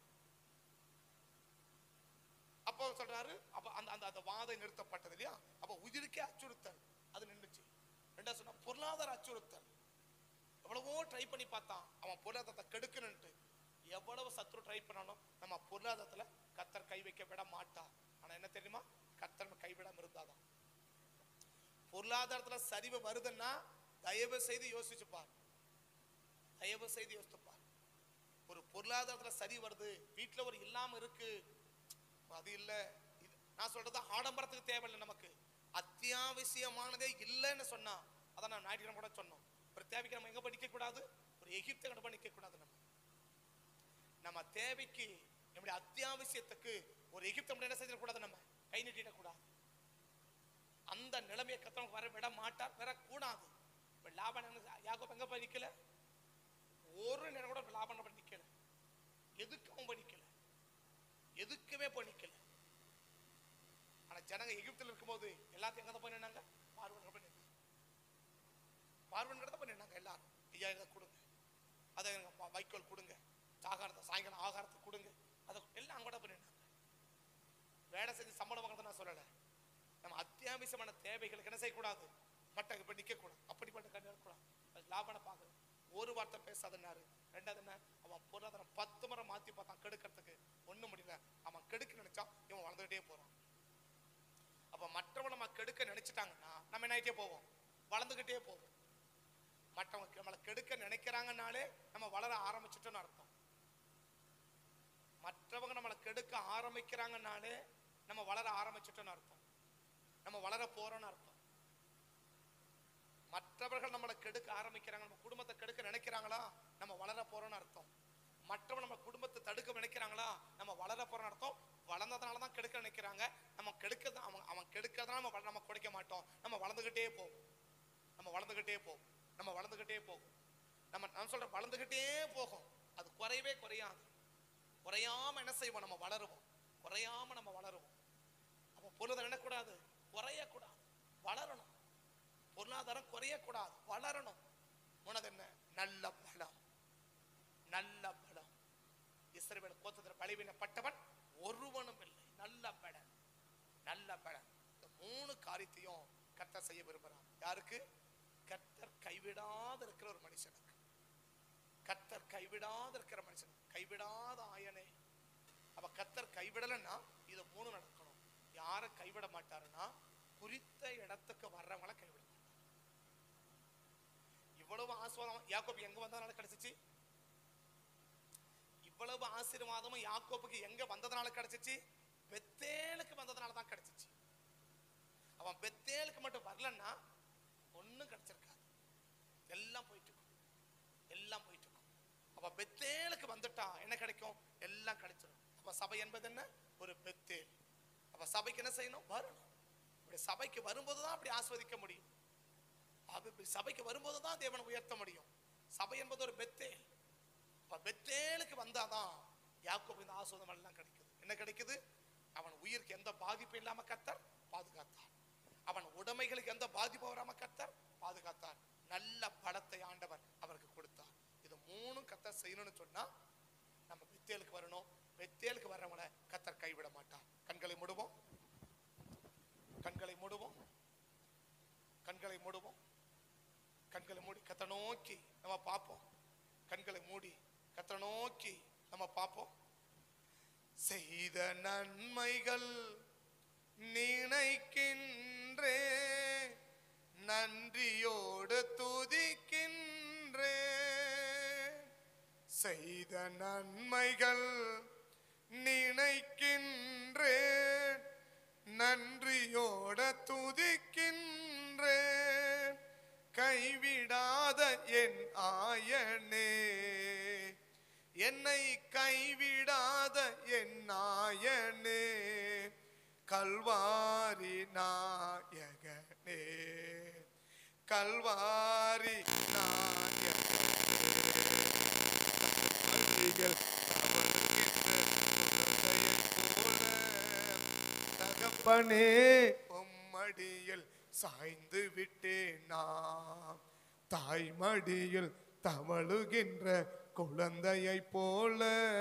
அப்போ சொல்றாரு அப்ப அந்த அந்த அந்த வாதை நிறுத்தப்பட்டது இல்லையா அப்ப உயிருக்கே அச்சுறுத்தல் அது நின்றுச்சு ரெண்டா சொன்னா பொருளாதார அச்சுறுத்தல் எவ்வளவோ ட்ரை பண்ணி பார்த்தான் அவன் பொருளாதாரத்தை கெடுக்கணும்ட்டு எவ்வளவு சத்ரு ட்ரை பண்ணாலும் நம்ம பொருளாதாரத்துல கத்தர் கை வைக்க விட மாட்டா ஆனா என்ன தெரியுமா கத்தர் நம்ம கைவிடாம இருந்தாதான் பொருளாதாரத்துல சரிவு வருதுன்னா தயவு செய்து யோசிச்சு பார் தயவு செய்து யோசித்து பார் ஒரு பொருளாதாரத்துல சரி வருது வீட்டுல ஒரு இல்லாம இருக்கு அது இல்ல இது நான் சொல்றது ஆடம்பரத்துக்கு தேவையில்லை நமக்கு அத்தியாவசியமானதே இல்லைன்னு சொன்னா அதான் நான் ஞாயிற்றுக்கிழமை கூட சொன்னோம் ஒரு தேவைக்கு நம்ம எங்க படிக்க கூடாது ஒரு எகிப்த கண்டு பண்ணிக்க கூடாது நம்ம நம்ம தேவைக்கு நம்முடைய அத்தியாவசியத்துக்கு ஒரு எகிப்த என்ன செஞ்சிடக்கூடாது நம்ம கை நீட்டிடக்கூடாது அந்த நிலைமையை கத்தவங்க வர விட மாட்டார் வரக்கூடாது இப்ப லாபம் என்ன யாக்கோப் எங்க போய் நிக்கல ஒரு நேரம் கூட லாபம் பண்ண நிக்கல எதுக்கும் போய் நிக்கல எதுக்குமே போய் நிக்கல ஆனா ஜனங்க எகிப்தில் இருக்கும்போது எல்லாத்தையும் எங்க போய் நின்னாங்க பார்வன் போய் நின்னாங்க பார்வன் கிட்ட போய் நின்னாங்க எல்லாரும் ஐயா இதை கொடுங்க அதை எனக்கு வ- வைக்கோல் கொடுங்க ஆகாரத்தை சாயங்காலம் ஆகாரத்தை கொடுங்க அதை எல்லாம் அங்கோட போய் நின்னாங்க வேலை செஞ்சு சம்பளம் வாங்குறத நான் சொல்லலை நம்ம அத்தியாவசியமான தேவைகளுக்கு என்ன செய்யக்கூடாது மட்ட இப்ப நிக்க கூடாது அப்படிப்பட்ட கண்ணு இருக்கக்கூடாது அது லாபனை பார்க்கணும் ஒரு வார்த்தை பேசாதனாரு ரெண்டாவது என்ன அவன் பொருளாதாரம் பத்து முறை மாத்தி பார்த்தான் கெடுக்கிறதுக்கு ஒண்ணும் முடியல அவன் கெடுக்க நினைச்சான் இவன் வளர்ந்துகிட்டே போறான் அப்ப மற்றவன் நம்ம கெடுக்க நினைச்சிட்டாங்கன்னா நம்ம என்ன ஆயிட்டே போவோம் வளர்ந்துகிட்டே போவோம் மற்றவங்க நம்மளை கெடுக்க நினைக்கிறாங்கனாலே நம்ம வளர ஆரம்பிச்சிட்டோம்னு அர்த்தம் மற்றவங்க நம்மளை கெடுக்க ஆரம்பிக்கிறாங்கனாலே நம்ம வளர ஆரம்பிச்சிட்டோம்னு அர்த்தம் நம்ம வளர போறோம்னு அர்த்தம் மற்றவர்கள் நம்மளை கெடுக்க ஆரம்பிக்கிறாங்க நம்ம குடும்பத்தை கெடுக்க நினைக்கிறாங்களா நம்ம வளர போறோம்னு அர்த்தம் மற்றவங்க நம்ம குடும்பத்தை தடுக்க நினைக்கிறாங்களா நம்ம வளர போறோம்னு அர்த்தம் வளர்ந்ததுனால தான் கெடுக்க நினைக்கிறாங்க நம்ம கெடுக்க அவன் அவன் கெடுக்கிறதுனால நம்ம வள- நம்ம குறைக்க மாட்டோம் நம்ம வளர்ந்துகிட்டே போவோம் நம்ம வளர்ந்துகிட்டே போவோம் நம்ம வளர்ந்துகிட்டே போகும் நம்ம நான் சொல்றேன் வளர்ந்துகிட்டே போகும் அது குறையவே குறையாது குறையாம என்ன செய்வோம் நம்ம வளருவோம் குறையாம நம்ம வளருவோம் அப்போ பொருளாதாரம் என்ன கூடாது குறையக்கூடாது வளரணும் பொருளாதாரம் குறையக்கூடாது வளரணும் உனது என்ன நல்ல பலம் நல்ல பலம் இஸ்ரவேல் கோத்தத்தில் பலவீனப்பட்டவன் ஒருவனும் இல்லை நல்ல பலன் நல்ல பலன் இந்த மூணு காரியத்தையும் கர்த்தர் செய்ய விரும்புறார் யாருக்கு கர்த்தர் கைவிடாத இருக்கிற ஒரு மனுஷனுக்கு கர்த்தர் கைவிடாத இருக்கிற மனுஷன் கைவிடாத ஆயனே அப்ப கர்த்தர் கைவிடலைன்னா இது மூணு நடக்கணும் யாரை கைவிட மாட்டாருன்னா குறித்த இடத்துக்கு வர்றவங்கள கைவிட மாட்டார் இவ்வளவு ஆசீர்வாதம் யாக்கோபு எங்க வந்ததுனால கிடைச்சிச்சு இவ்வளவு ஆசீர்வாதமும் யாக்கோபுக்கு எங்க வந்ததுனால கிடைச்சிச்சு பெத்தேலுக்கு வந்ததுனால தான் கிடைச்சிச்சு அவன் பெத்தேலுக்கு மட்டும் வரலன்னா ஒண்ணும் கிடைச்சிருக்காது எல்லாம் போயிட்டு இருக்கும் எல்லாம் போயிட்டு இருக்கும் அப்ப பெத்தேலுக்கு வந்துட்டா என்ன கிடைக்கும் எல்லாம் கிடைச்சிடும் அப்ப சபை என்பது என்ன ஒரு பெத்தேல் அப்ப சபைக்கு என்ன செய்யணும் வரணும் இப்படி சபைக்கு வரும்போது தான் அப்படி ஆஸ்வதிக்க முடியும் அது இப்படி சபைக்கு வரும்போது தான் தேவனை உயர்த்த முடியும் சபை என்பது ஒரு பெத்தேல் அப்ப பெத்தேலுக்கு வந்தாதான் யாக்கோபு இந்த ஆசோதம் எல்லாம் கிடைக்குது என்ன கிடைக்குது அவன் உயிருக்கு எந்த பாதிப்பும் இல்லாம கத்தர் பாதுகாத்தார் அவன் உடைமைகளுக்கு எந்த பாதிப்பும் வராம கத்தர் பாதுகாத்தார் நல்ல பலத்தை ஆண்டவர் அவருக்கு கொடுத்தார் இது மூணும் கத்தர் செய்யணும்னு சொன்னா நம்ம பெத்தேலுக்கு வரணும் பெத்தேலுக்கு வர்றவங்கள கத்தர் கைவிட மாட்டார் கண்களை மூடுவோம் கண்களை மூடுவோம் கண்களை மூடுவோம் கண்களை மூடி கத்த நோக்கி நம்ம பார்ப்போம் கண்களை மூடி கத்த நோக்கி நம்ம பார்ப்போம் செய்த நன்மைகள் நினைக்கின்றே நன்றியோடு துதிக்கின்றே செய்த நன்மைகள் நினைக்கின்றே நன்றியோட துதிக்கின்றே கைவிடாத என் ஆயனே என்னை கைவிடாத என் நாயனே கல்வாரி நாயகனே கல்வாரி நாயகனே தகப்பனே உம்மடியில் சாய்ந்து விட்டேன் நான் தாய்மடியில் தவழுகின்ற குழந்தையை போல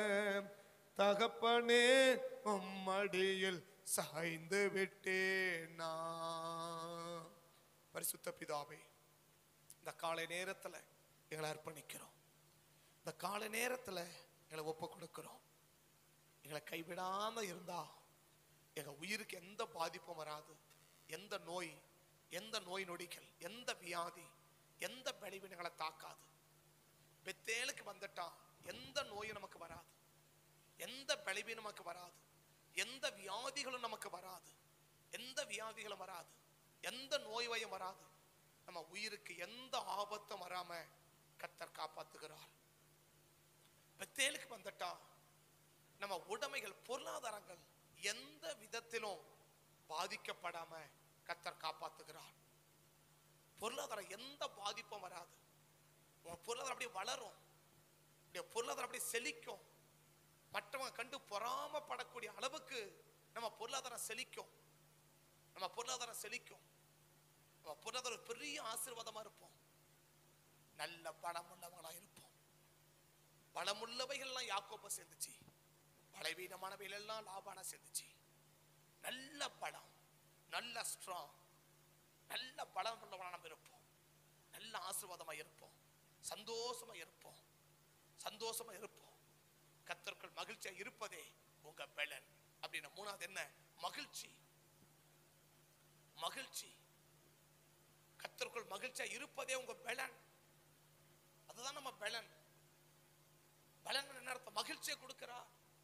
தகப்பனே உம்மடியில் சாய்ந்து விட்டேன் நான் பரிசுத்த பிதாவே இந்த காலை நேரத்துல எங்களை அர்ப்பணிக்கிறோம் இந்த காலை நேரத்துல எங்களை ஒப்பு கொடுக்கிறோம் எங்களை கைவிடாம இருந்தா எங்க உயிருக்கு எந்த பாதிப்பும் வராது எந்த நோய் எந்த நோய் நொடிகள் எந்த வியாதி எந்த பலவீனங்களை தாக்காது பெத்தேலுக்கு வந்துட்டா எந்த நோயும் நமக்கு வராது எந்த பலவீனம் நமக்கு வராது எந்த வியாதிகளும் நமக்கு வராது எந்த வியாதிகளும் வராது எந்த நோய்வையும் வராது நம்ம உயிருக்கு எந்த ஆபத்தும் வராம கத்தர் காப்பாத்துகிறார் பெத்தேலுக்கு வந்துட்டா நம்ம உடைமைகள் பொருளாதாரங்கள் எந்த விதத்திலும் பாதிக்கப்படாம கத்தர் காப்பாத்துகிறார் பொருளாதாரம் எந்த பாதிப்பும் வராது உன் பொருளாதாரம் அப்படியே வளரும் உன்னுடைய பொருளாதாரம் அப்படியே செழிக்கும் மற்றவங்க கண்டு பொறாமப்படக்கூடிய அளவுக்கு நம்ம பொருளாதாரம் செழிக்கும் நம்ம பொருளாதாரம் செழிக்கும் நம்ம பொருளாதாரம் ஒரு பெரிய ஆசீர்வாதமா இருப்போம் நல்ல பணம் உள்ளவங்களா இருப்போம் பலமுள்ளவைகள்லாம் யாக்கோப்ப சேர்ந்துச்சு பலவீனமானவைகள் எல்லாம் லாபானா சேர்ந்துச்சு நல்ல பலம் நல்ல ஸ்ட்ராங் நல்ல பலம் உள்ளவனா நம்ம இருப்போம் நல்ல ஆசீர்வாதமா இருப்போம் சந்தோஷமா இருப்போம் சந்தோஷமா இருப்போம் கத்தர்கள் மகிழ்ச்சியா இருப்பதே உங்க பலன் அப்படின்னா மூணாவது என்ன மகிழ்ச்சி மகிழ்ச்சி கத்தர்கள் மகிழ்ச்சியா இருப்பதே உங்க பலன் அதுதான் நம்ம பலன் பலன் என்ன அர்த்தம் மகிழ்ச்சியை கொடுக்கிறா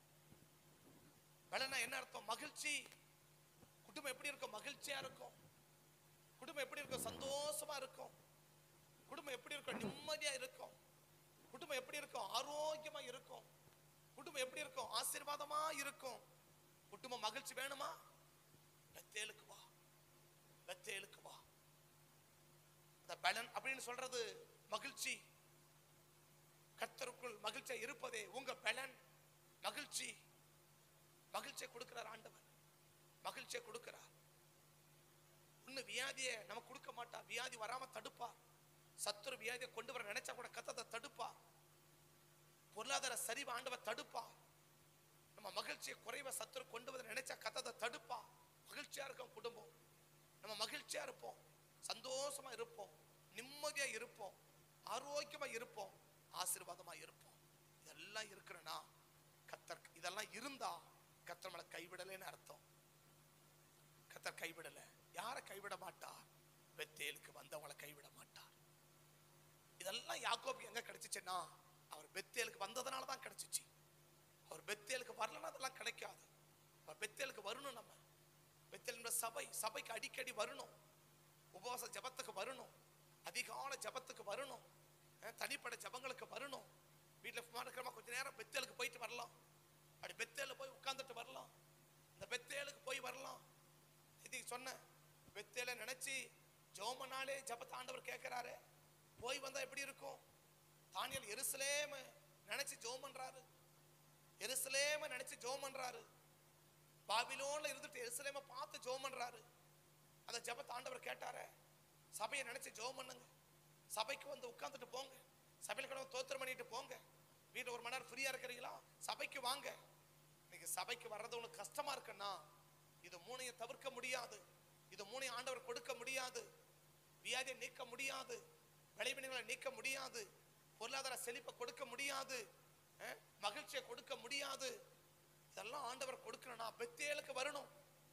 பலனா என்ன அர்த்தம் மகிழ்ச்சி குடும்பம் எப்படி இருக்கும் மகிழ்ச்சியா இருக்கும் குடும்பம் எப்படி இருக்கும் சந்தோஷமா இருக்கும் குடும்பம் எப்படி இருக்கும் நிம்மதியா இருக்கும் குடும்பம் எப்படி இருக்கும் ஆரோக்கியமா இருக்கும் குடும்பம் எப்படி இருக்கும் ஆசீர்வாதமா இருக்கும் குடும்பம் மகிழ்ச்சி வேணுமா பெத்தேலுக்கு வா பெத்தேலுக்கு வா அந்த பலன் அப்படின்னு சொல்றது மகிழ்ச்சி கர்த்தருக்குள் மகிழ்ச்சியா இருப்பதே உங்க பலன் மகிழ்ச்சி மகிழ்ச்சியை கொடுக்கிறார் ஆண்டவர் மகிழ்ச்சியை கொடுக்கிறார் ஒண்ணு வியாதியை நமக்கு கொடுக்க மாட்டா வியாதி வராம தடுப்பா சத்துரு வியாதியை கொண்டு வர நினைச்சா கூட கத்தத்தை தடுப்பா பொருளாதார சரிவு ஆண்டவர் தடுப்பா நம்ம மகிழ்ச்சியை குறைவ சத்துரு கொண்டு வர நினைச்சா கத்தத்தை தடுப்பா மகிழ்ச்சியா இருக்கும் குடும்பம் நம்ம மகிழ்ச்சியா இருப்போம் சந்தோஷமா இருப்போம் நிம்மதியா இருப்போம் ஆரோக்கியமா இருப்போம் ஆசீர்வாதமா இருப்போம் இதெல்லாம் இருக்கிறனா கத்தர் இதெல்லாம் இருந்தா கத்தர் நம்மளை கைவிடலைன்னு அர்த்தம் கத்தர் கைவிடல யாரை கைவிட மாட்டார் பெத்தேலுக்கு வந்தவங்களை கைவிட மாட்டார் இதெல்லாம் யாக்கோபு எங்க கிடைச்சிச்சுன்னா அவர் பெத்தேலுக்கு வந்ததுனால தான் கிடைச்சிச்சு அவர் பெத்தேலுக்கு வரலன்னா அதெல்லாம் கிடைக்காது அவர் பெத்தேலுக்கு வரணும் நம்ம பெத்தேல் என்ற சபை சபைக்கு அடிக்கடி வரணும் உபவாச ஜபத்துக்கு வரணும் அதிகால ஜபத்துக்கு வரணும் அஹ் தனிப்பட்ட ஜபங்களுக்கு வரணும் வீட்டில் சும்மா இருக்கிறமா கொஞ்ச நேரம் பெத்தேலுக்கு போயிட்டு வரலாம் அப்படி பெத்தேல போய் உட்கார்ந்துட்டு வரலாம் இந்த பெத்தேலுக்கு போய் வரலாம் இது சொன்னேன் பெத்தேல நினைச்சு ஜோமனாலே ஜபத்தை ஆண்டவர் கேட்கிறாரு போய் வந்தா எப்படி இருக்கும் தானியல் எருசலேம நினைச்சு ஜோம் பண்றாரு எருசலேம நினைச்சு ஜோம் பண்றாரு பாபிலோன்ல இருந்துட்டு எருசலேம பார்த்து ஜோம் பண்றாரு அந்த ஜெபத்தை ஆண்டவர் கேட்டாரே சபையை நினைச்சு ஜெபம் பண்ணுங்க சபைக்கு வந்து உட்கார்ந்துட்டு போங்க சபையில கூட தோத்திரம் பண்ணிட்டு போங்க வீட்டுல ஒரு மணி நேரம் ஃப்ரீயா இருக்கிறீங்களா சபைக்கு வாங்க இன்னைக்கு சபைக்கு வர்றது உனக்கு கஷ்டமா இருக்குன்னா இது மூணையும் தவிர்க்க முடியாது இது மூணையும் ஆண்டவர் கொடுக்க முடியாது வியாதியை நீக்க முடியாது விளைவினங்களை நீக்க முடியாது பொருளாதார செழிப்பை கொடுக்க முடியாது அஹ், மகிழ்ச்சியை கொடுக்க முடியாது இதெல்லாம் ஆண்டவர் கொடுக்கணும்னா பெத்தேலுக்கு வரணும்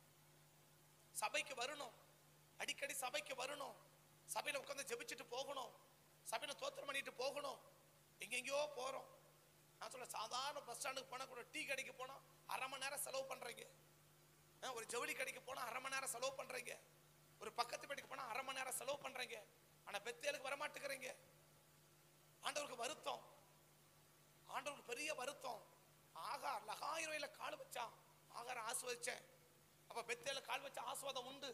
சபைக்கு வரணும் அடிக்கடி சபைக்கு வரணும் சபையில உட்கார்ந்து ஜெபிச்சுட்டு போகணும் சபையில தோத்திரம் பண்ணிட்டு போகணும் எங்கெங்கயோ போறோம் நான் சொல்ல சாதாரண பஸ் ஸ்டாண்டுக்கு போனா கூட டீ கடைக்கு போனா அரை மணி நேரம் செலவு பண்றீங்க அஹ், ஒரு ஜவுளி கடைக்கு போனா அரை மணி நேரம் செலவு பண்றீங்க ஒரு பக்கத்து வீட்டுக்கு போனா அரை மணி நேரம் செலவு பண்றீங்க ஆனா பெத்தேலுக்கு வர மாட்டேங்கிறீங்க ஆண்டவருக்கு வருத்தம் ஆண்டவருக்கு பெரிய வருத்தம் ஆகார் லகாயிரம் கால் வச்சா ஆகார ஆஸ்வதிச்சேன் அப்ப பெத்தேல கால் வச்சா ஆஸ்வாதம் உண்டு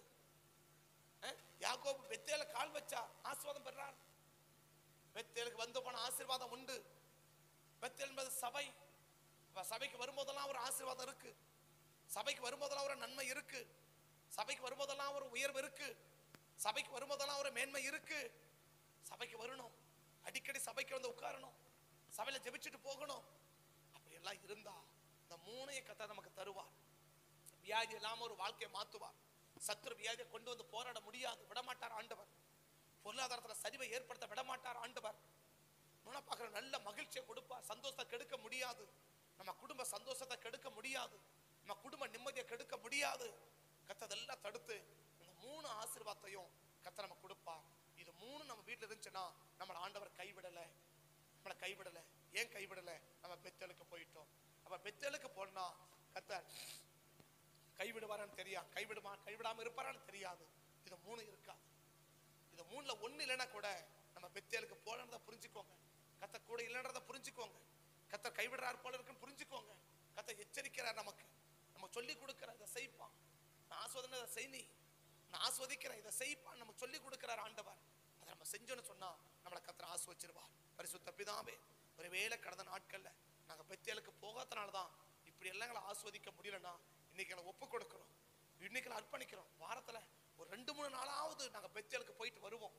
அஹ்? யாக்கோபு பெத்தேல கால் வச்சா ஆஸ்வாதம் பெறார் பெத்தேலுக்கு வந்து போன ஆசீர்வாதம் உண்டு பெத்தேல் என்பது சபை அப்ப சபைக்கு வரும்போதெல்லாம் ஒரு ஆசீர்வாதம் இருக்கு சபைக்கு வரும்போதெல்லாம் ஒரு நன்மை இருக்கு சபைக்கு வரும்போதெல்லாம் ஒரு உயர்வு இருக்கு சபைக்கு வரும்போதெல்லாம் ஒரு மேன்மை இருக்கு சபைக்கு வரணும் அடிக்கடி சபைக்கு வந்து உட்காரணும் சபையில ஜெபிச்சுட்டு போகணும் அப்படி எல்லாம் இருந்தா இந்த மூணையும் கத்த நமக்கு தருவார் வியாதி இல்லாம ஒரு வாழ்க்கையை மாத்துவார் சத்துரு வியாதியை கொண்டு வந்து போராட முடியாது விடமாட்டார் ஆண்டவர் பொருளாதாரத்துல சரிவை ஏற்படுத்த விடமாட்டார் ஆண்டவர் நான் பார்க்குற நல்ல மகிழ்ச்சியை கொடுப்பார் சந்தோஷத்தை கெடுக்க முடியாது நம்ம குடும்ப சந்தோஷத்தை கெடுக்க முடியாது நம்ம குடும்ப நிம்மதியை கெடுக்க முடியாது கத்ததெல்லாம் தடுத்து இந்த மூணு ஆசீர்வாதத்தையும் கத்த நம்ம கொடுப்பார் இது மூணு நம்ம வீட்டுல இருந்துச்சுன்னா நம்மள ஆண்டவர் கைவிடல நம்மளை கைவிடல ஏன் கைவிடல நம்ம பெத்தலுக்கு போயிட்டோம் அப்ப பெத்தலுக்கு போனா கத்தர் கைவிடுவாரான்னு தெரியா கைவிடுமா கைவிடாம இருப்பாரான்னு தெரியாது இது மூணு இருக்காது இது மூணுல ஒண்ணு இல்லைன்னா கூட நம்ம பெத்தேலுக்கு போலன்றத புரிஞ்சுக்கோங்க கத்த கூட இல்லைன்றத புரிஞ்சுக்கோங்க கத்த கைவிடுறார் போல இருக்குன்னு புரிஞ்சுக்கோங்க கத்த எச்சரிக்கிறார் நமக்கு நம்ம சொல்லி கொடுக்கிற இதை செய்ப்பான் நான் ஆஸ்வதனை இதை செய் நீ நான் ஆஸ்வதிக்கிறேன் இதை செய்ப்பான் நமக்கு சொல்லி கொடுக்கிறார் ஆண்டவர் அதை நம்ம செஞ்சோன்னு சொன்னா நம்மளை கத்தர் ஆஸ்வச்சிருவார் பரிசுத்த பிதாவே ஒருவேளை கடந்த நாட்கள்ல நாங்க பெத்தேலுக்கு போகாதனால தான் இப்படி எல்லாம் எங்களை ஆஸ்வதிக்க முடியலன்னா இன்னைக்கு எங்களை ஒப்பு கொடுக்கிறோம் இன்னைக்கு எங்களை அர்ப்பணிக்கிறோம் வாரத்துல ஒரு ரெண்டு மூணு நாளாவது நாங்க பெத்தேலுக்கு போயிட்டு வருவோம்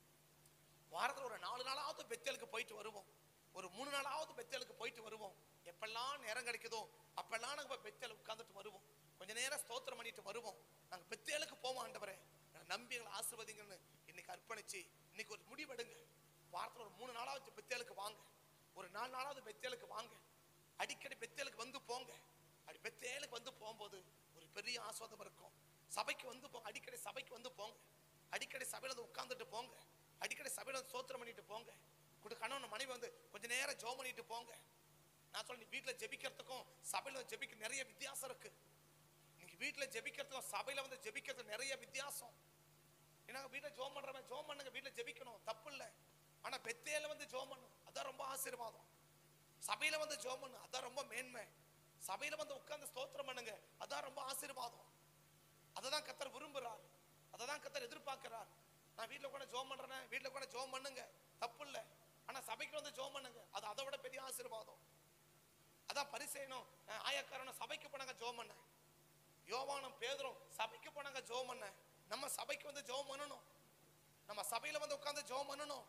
வாரத்துல ஒரு நாலு நாளாவது பெத்தேலுக்கு போயிட்டு வருவோம் ஒரு மூணு நாளாவது பெத்தேலுக்கு போயிட்டு வருவோம் எப்பெல்லாம் நேரம் கிடைக்குதோ அப்பெல்லாம் நாங்க பெத்தேல உட்கார்ந்துட்டு வருவோம் கொஞ்ச நேரம் ஸ்தோத்திரம் பண்ணிட்டு வருவோம் நாங்க பெத்தேலுக்கு போவோம் ஆண்டவரே எங்களை நம்பி எங்களை ஆசிர்வதிங்கன்னு இன்னைக்கு அர்ப்பணிச்சு இன்னைக்கு ஒரு முடிவெடுங்க வாரத்துல ஒரு மூணு நாளாவது பெத்தேலுக்கு வாங்க ஒரு நாலு நாளாவது பெத்தேலுக்கு வாங்க அடிக்கடி பெத்தேலுக்கு வந்து போங்க அப்படி பெத்தேலுக்கு வந்து போகும்போது ஒரு பெரிய ஆஸ்வாதம் இருக்கும் சபைக்கு வந்து போங்க அடிக்கடி சபைக்கு வந்து போங்க அடிக்கடி சபையில வந்து உட்கார்ந்துட்டு போங்க அடிக்கடி சபையில வந்து சோத்திரம் பண்ணிட்டு போங்க கூட கணவன் மனைவி வந்து கொஞ்ச நேரம் ஜோம் பண்ணிட்டு போங்க நான் சொல்ல நீ வீட்டுல ஜெபிக்கிறதுக்கும் சபையில வந்து ஜெபிக்க நிறைய வித்தியாசம் இருக்கு நீங்க வீட்டுல ஜெபிக்கிறதுக்கும் சபையில வந்து ஜெபிக்கிறதுக்கு நிறைய வித்தியாசம் ஏன்னா வீட்டுல ஜோம் பண்றவன் ஜோம் பண்ணுங்க வீட்டுல ஜெபிக்கணும் தப்பு இல்ல ஆனா பெத்தேல வந்து ஜோம் பண்ணு அதான் ரொம்ப ஆசீர்வாதம் சபையில வந்து ஜோம் பண்ணு அதான் ரொம்ப மேன்மை சபையில வந்து உட்கார்ந்து ஸ்தோத்திரம் பண்ணுங்க அதான் ரொம்ப ஆசீர்வாதம் அதை தான் கத்தர் விரும்புறார் அதை தான் கத்தர் எதிர்பார்க்கிறார் நான் வீட்ல கூட ஜோம் பண்றேன் வீட்ல கூட ஜோம் பண்ணுங்க தப்பு இல்ல ஆனா சபைக்கு வந்து ஜோம் பண்ணுங்க அது அதை விட பெரிய ஆசீர்வாதம் அதான் பரிசேனும் அஹ், ஆயக்காரனும் சபைக்கு போனாங்க ஜோம் பண்ண யோவானும் பேதரும் சபைக்கு போனாங்க ஜோம் பண்ண நம்ம சபைக்கு வந்து ஜோம் பண்ணணும் நம்ம சபையில வந்து உட்கார்ந்து ஜோம் பண்ணணும்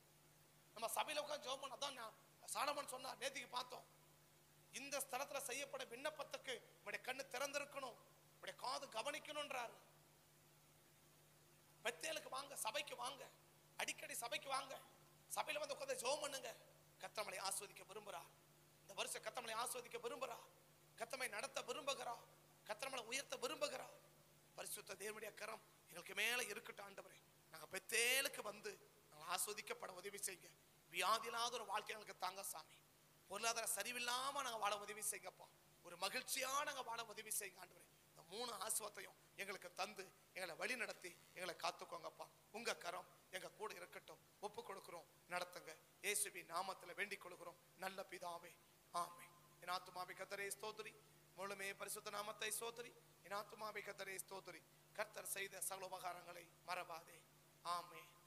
நம்ம சபையில உட்கார்ந்து ஜோம் பண்ண அதான் நான் சாலமன் சொன்னார் நேத்திக்கு பார்த்தோம் இந்த ஸ்தலத்துல செய்யப்பட விண்ணப்பத்துக்கு உடைய கண்ணு திறந்திருக்கணும் உடைய காது கவனிக்கணும்ன்றாரு பெத்தேலுக்கு வாங்க சபைக்கு வாங்க அடிக்கடி சபைக்கு வாங்க சபையில வந்து உட்கார்ந்து ஜெபம் பண்ணுங்க கத்தமலை ஆஸ்வதிக்க விரும்புறார் இந்த வருஷம் கத்தமலை ஆஸ்வதிக்க விரும்புறா கத்தமை நடத்த விரும்புகிறா கத்தமலை உயர்த்த விரும்புகிறா பரிசுத்த தேவனுடைய கரம் எங்களுக்கு மேல இருக்கட்டும் ஆண்டவரே நாங்க பெத்தேலுக்கு வந்து நாங்க ஆஸ்வதிக்கப்பட உதவி செய்யுங்க வியாதி இல்லாத ஒரு வாழ்க்கை எங்களுக்கு தாங்க சாமி பொருளாதார சரிவில்லாம நாங்க வாழ உதவி செய்யுங்கப்பா ஒரு மகிழ்ச்சியா நாங்க வாழ உதவி செய்யுங்க ஆண்டவரே இந்த மூணு ஆசுவத்தையும் எங்களுக்கு தந்து எங்களை வழி நடத்தி எங்களை காத்துக்கோங்கப்பா உங்க கரம் எங்க கூட இருக்கட்டும் ஒப்பு கொடுக்கிறோம் நடத்துங்க இயேசுவி நாமத்துல வேண்டிக் கொள்கிறோம் நல்ல பிதாவே ஆமே என் ஆத்துமாவை கத்தரே ஸ்தோத்திரி முழுமே பரிசுத்த நாமத்தை ஸ்தோத்திரி என் ஆத்துமாவை கத்தரே ஸ்தோத்திரி கர்த்தர் செய்த சகல உபகாரங்களை மறவாதே ஆமே